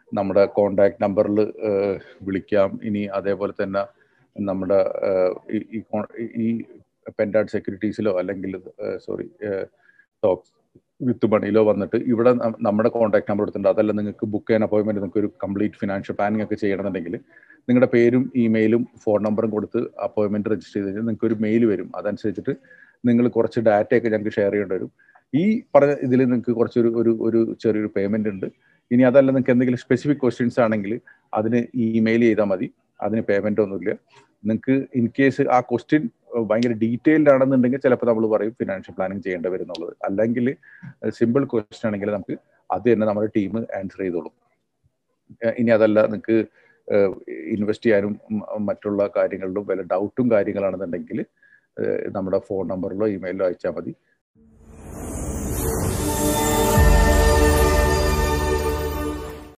S1: നമ്മുടെ കോണ്ടാക്ട് നമ്പറിൽ വിളിക്കാം ഇനി അതേപോലെ തന്നെ നമ്മുടെ ഈ ഈ പെൻഡാഡ് സെക്യൂരിറ്റീസിലോ അല്ലെങ്കിൽ സോറി ടോക്സ് വിത്ത് മണിയിലോ വന്നിട്ട് ഇവിടെ നമ്മുടെ കോൺടാക്ട് നമ്പർ എടുത്തിട്ടുണ്ട് അതല്ല നിങ്ങൾക്ക് ബുക്ക് ചെയ്യാൻ അപ്പോയിൻമെന്റ് നിങ്ങൾക്ക് ഒരു കംപ്ലീറ്റ് ഫിനാൻഷ്യൽ പ്ലാനിങ് ഒക്കെ ചെയ്യണമെന്നുണ്ടെങ്കിൽ നിങ്ങളുടെ പേരും ഇമെയിലും ഫോൺ നമ്പറും കൊടുത്ത് അപ്പോയിൻമെന്റ് രജിസ്റ്റർ ചെയ്ത് കഴിഞ്ഞാൽ നിങ്ങൾക്ക് ഒരു മെയിൽ വരും അതനുസരിച്ചിട്ട് നിങ്ങൾ കുറച്ച് ഡാറ്റയൊക്കെ ഞങ്ങൾക്ക് ഷെയർ ചെയ്യേണ്ടി വരും ഈ പറഞ്ഞ ഇതിൽ നിങ്ങൾക്ക് കുറച്ചൊരു ഒരു ഒരു ചെറിയൊരു പേയ്മെന്റ് ഉണ്ട് ഇനി അതല്ല നിങ്ങൾക്ക് എന്തെങ്കിലും സ്പെസിഫിക് ക്വസ്റ്റ്യൻസ് ആണെങ്കിൽ അതിന് ഇമെയിൽ ചെയ്താൽ മതി അതിന് പേയ്മെന്റ് ഒന്നുമില്ല നിങ്ങൾക്ക് ഇൻ കേസ് ആ ക്വസ്റ്റ്യൻ ഭയങ്കര ഡീറ്റെയിൽഡ് ആണെന്നുണ്ടെങ്കിൽ ചിലപ്പോൾ നമ്മൾ പറയും ഫിനാൻഷ്യൽ പ്ലാനിങ് ചെയ്യേണ്ടി വരും എന്നുള്ളത് അല്ലെങ്കിൽ സിമ്പിൾ ക്വസ്റ്റ്യൻ ആണെങ്കിൽ നമുക്ക് അത് തന്നെ നമ്മുടെ ടീം ആൻസർ ചെയ്തോളും ഇനി അതല്ല നിങ്ങൾക്ക് ഇൻവെസ്റ്റ് ചെയ്യാനും മറ്റുള്ള കാര്യങ്ങളിലും വല്ല ഡൗട്ടും കാര്യങ്ങളാണെന്നുണ്ടെങ്കിൽ നമ്മുടെ ഫോൺ നമ്പറിലോ ഇമെയിലോ അയച്ചാൽ മതി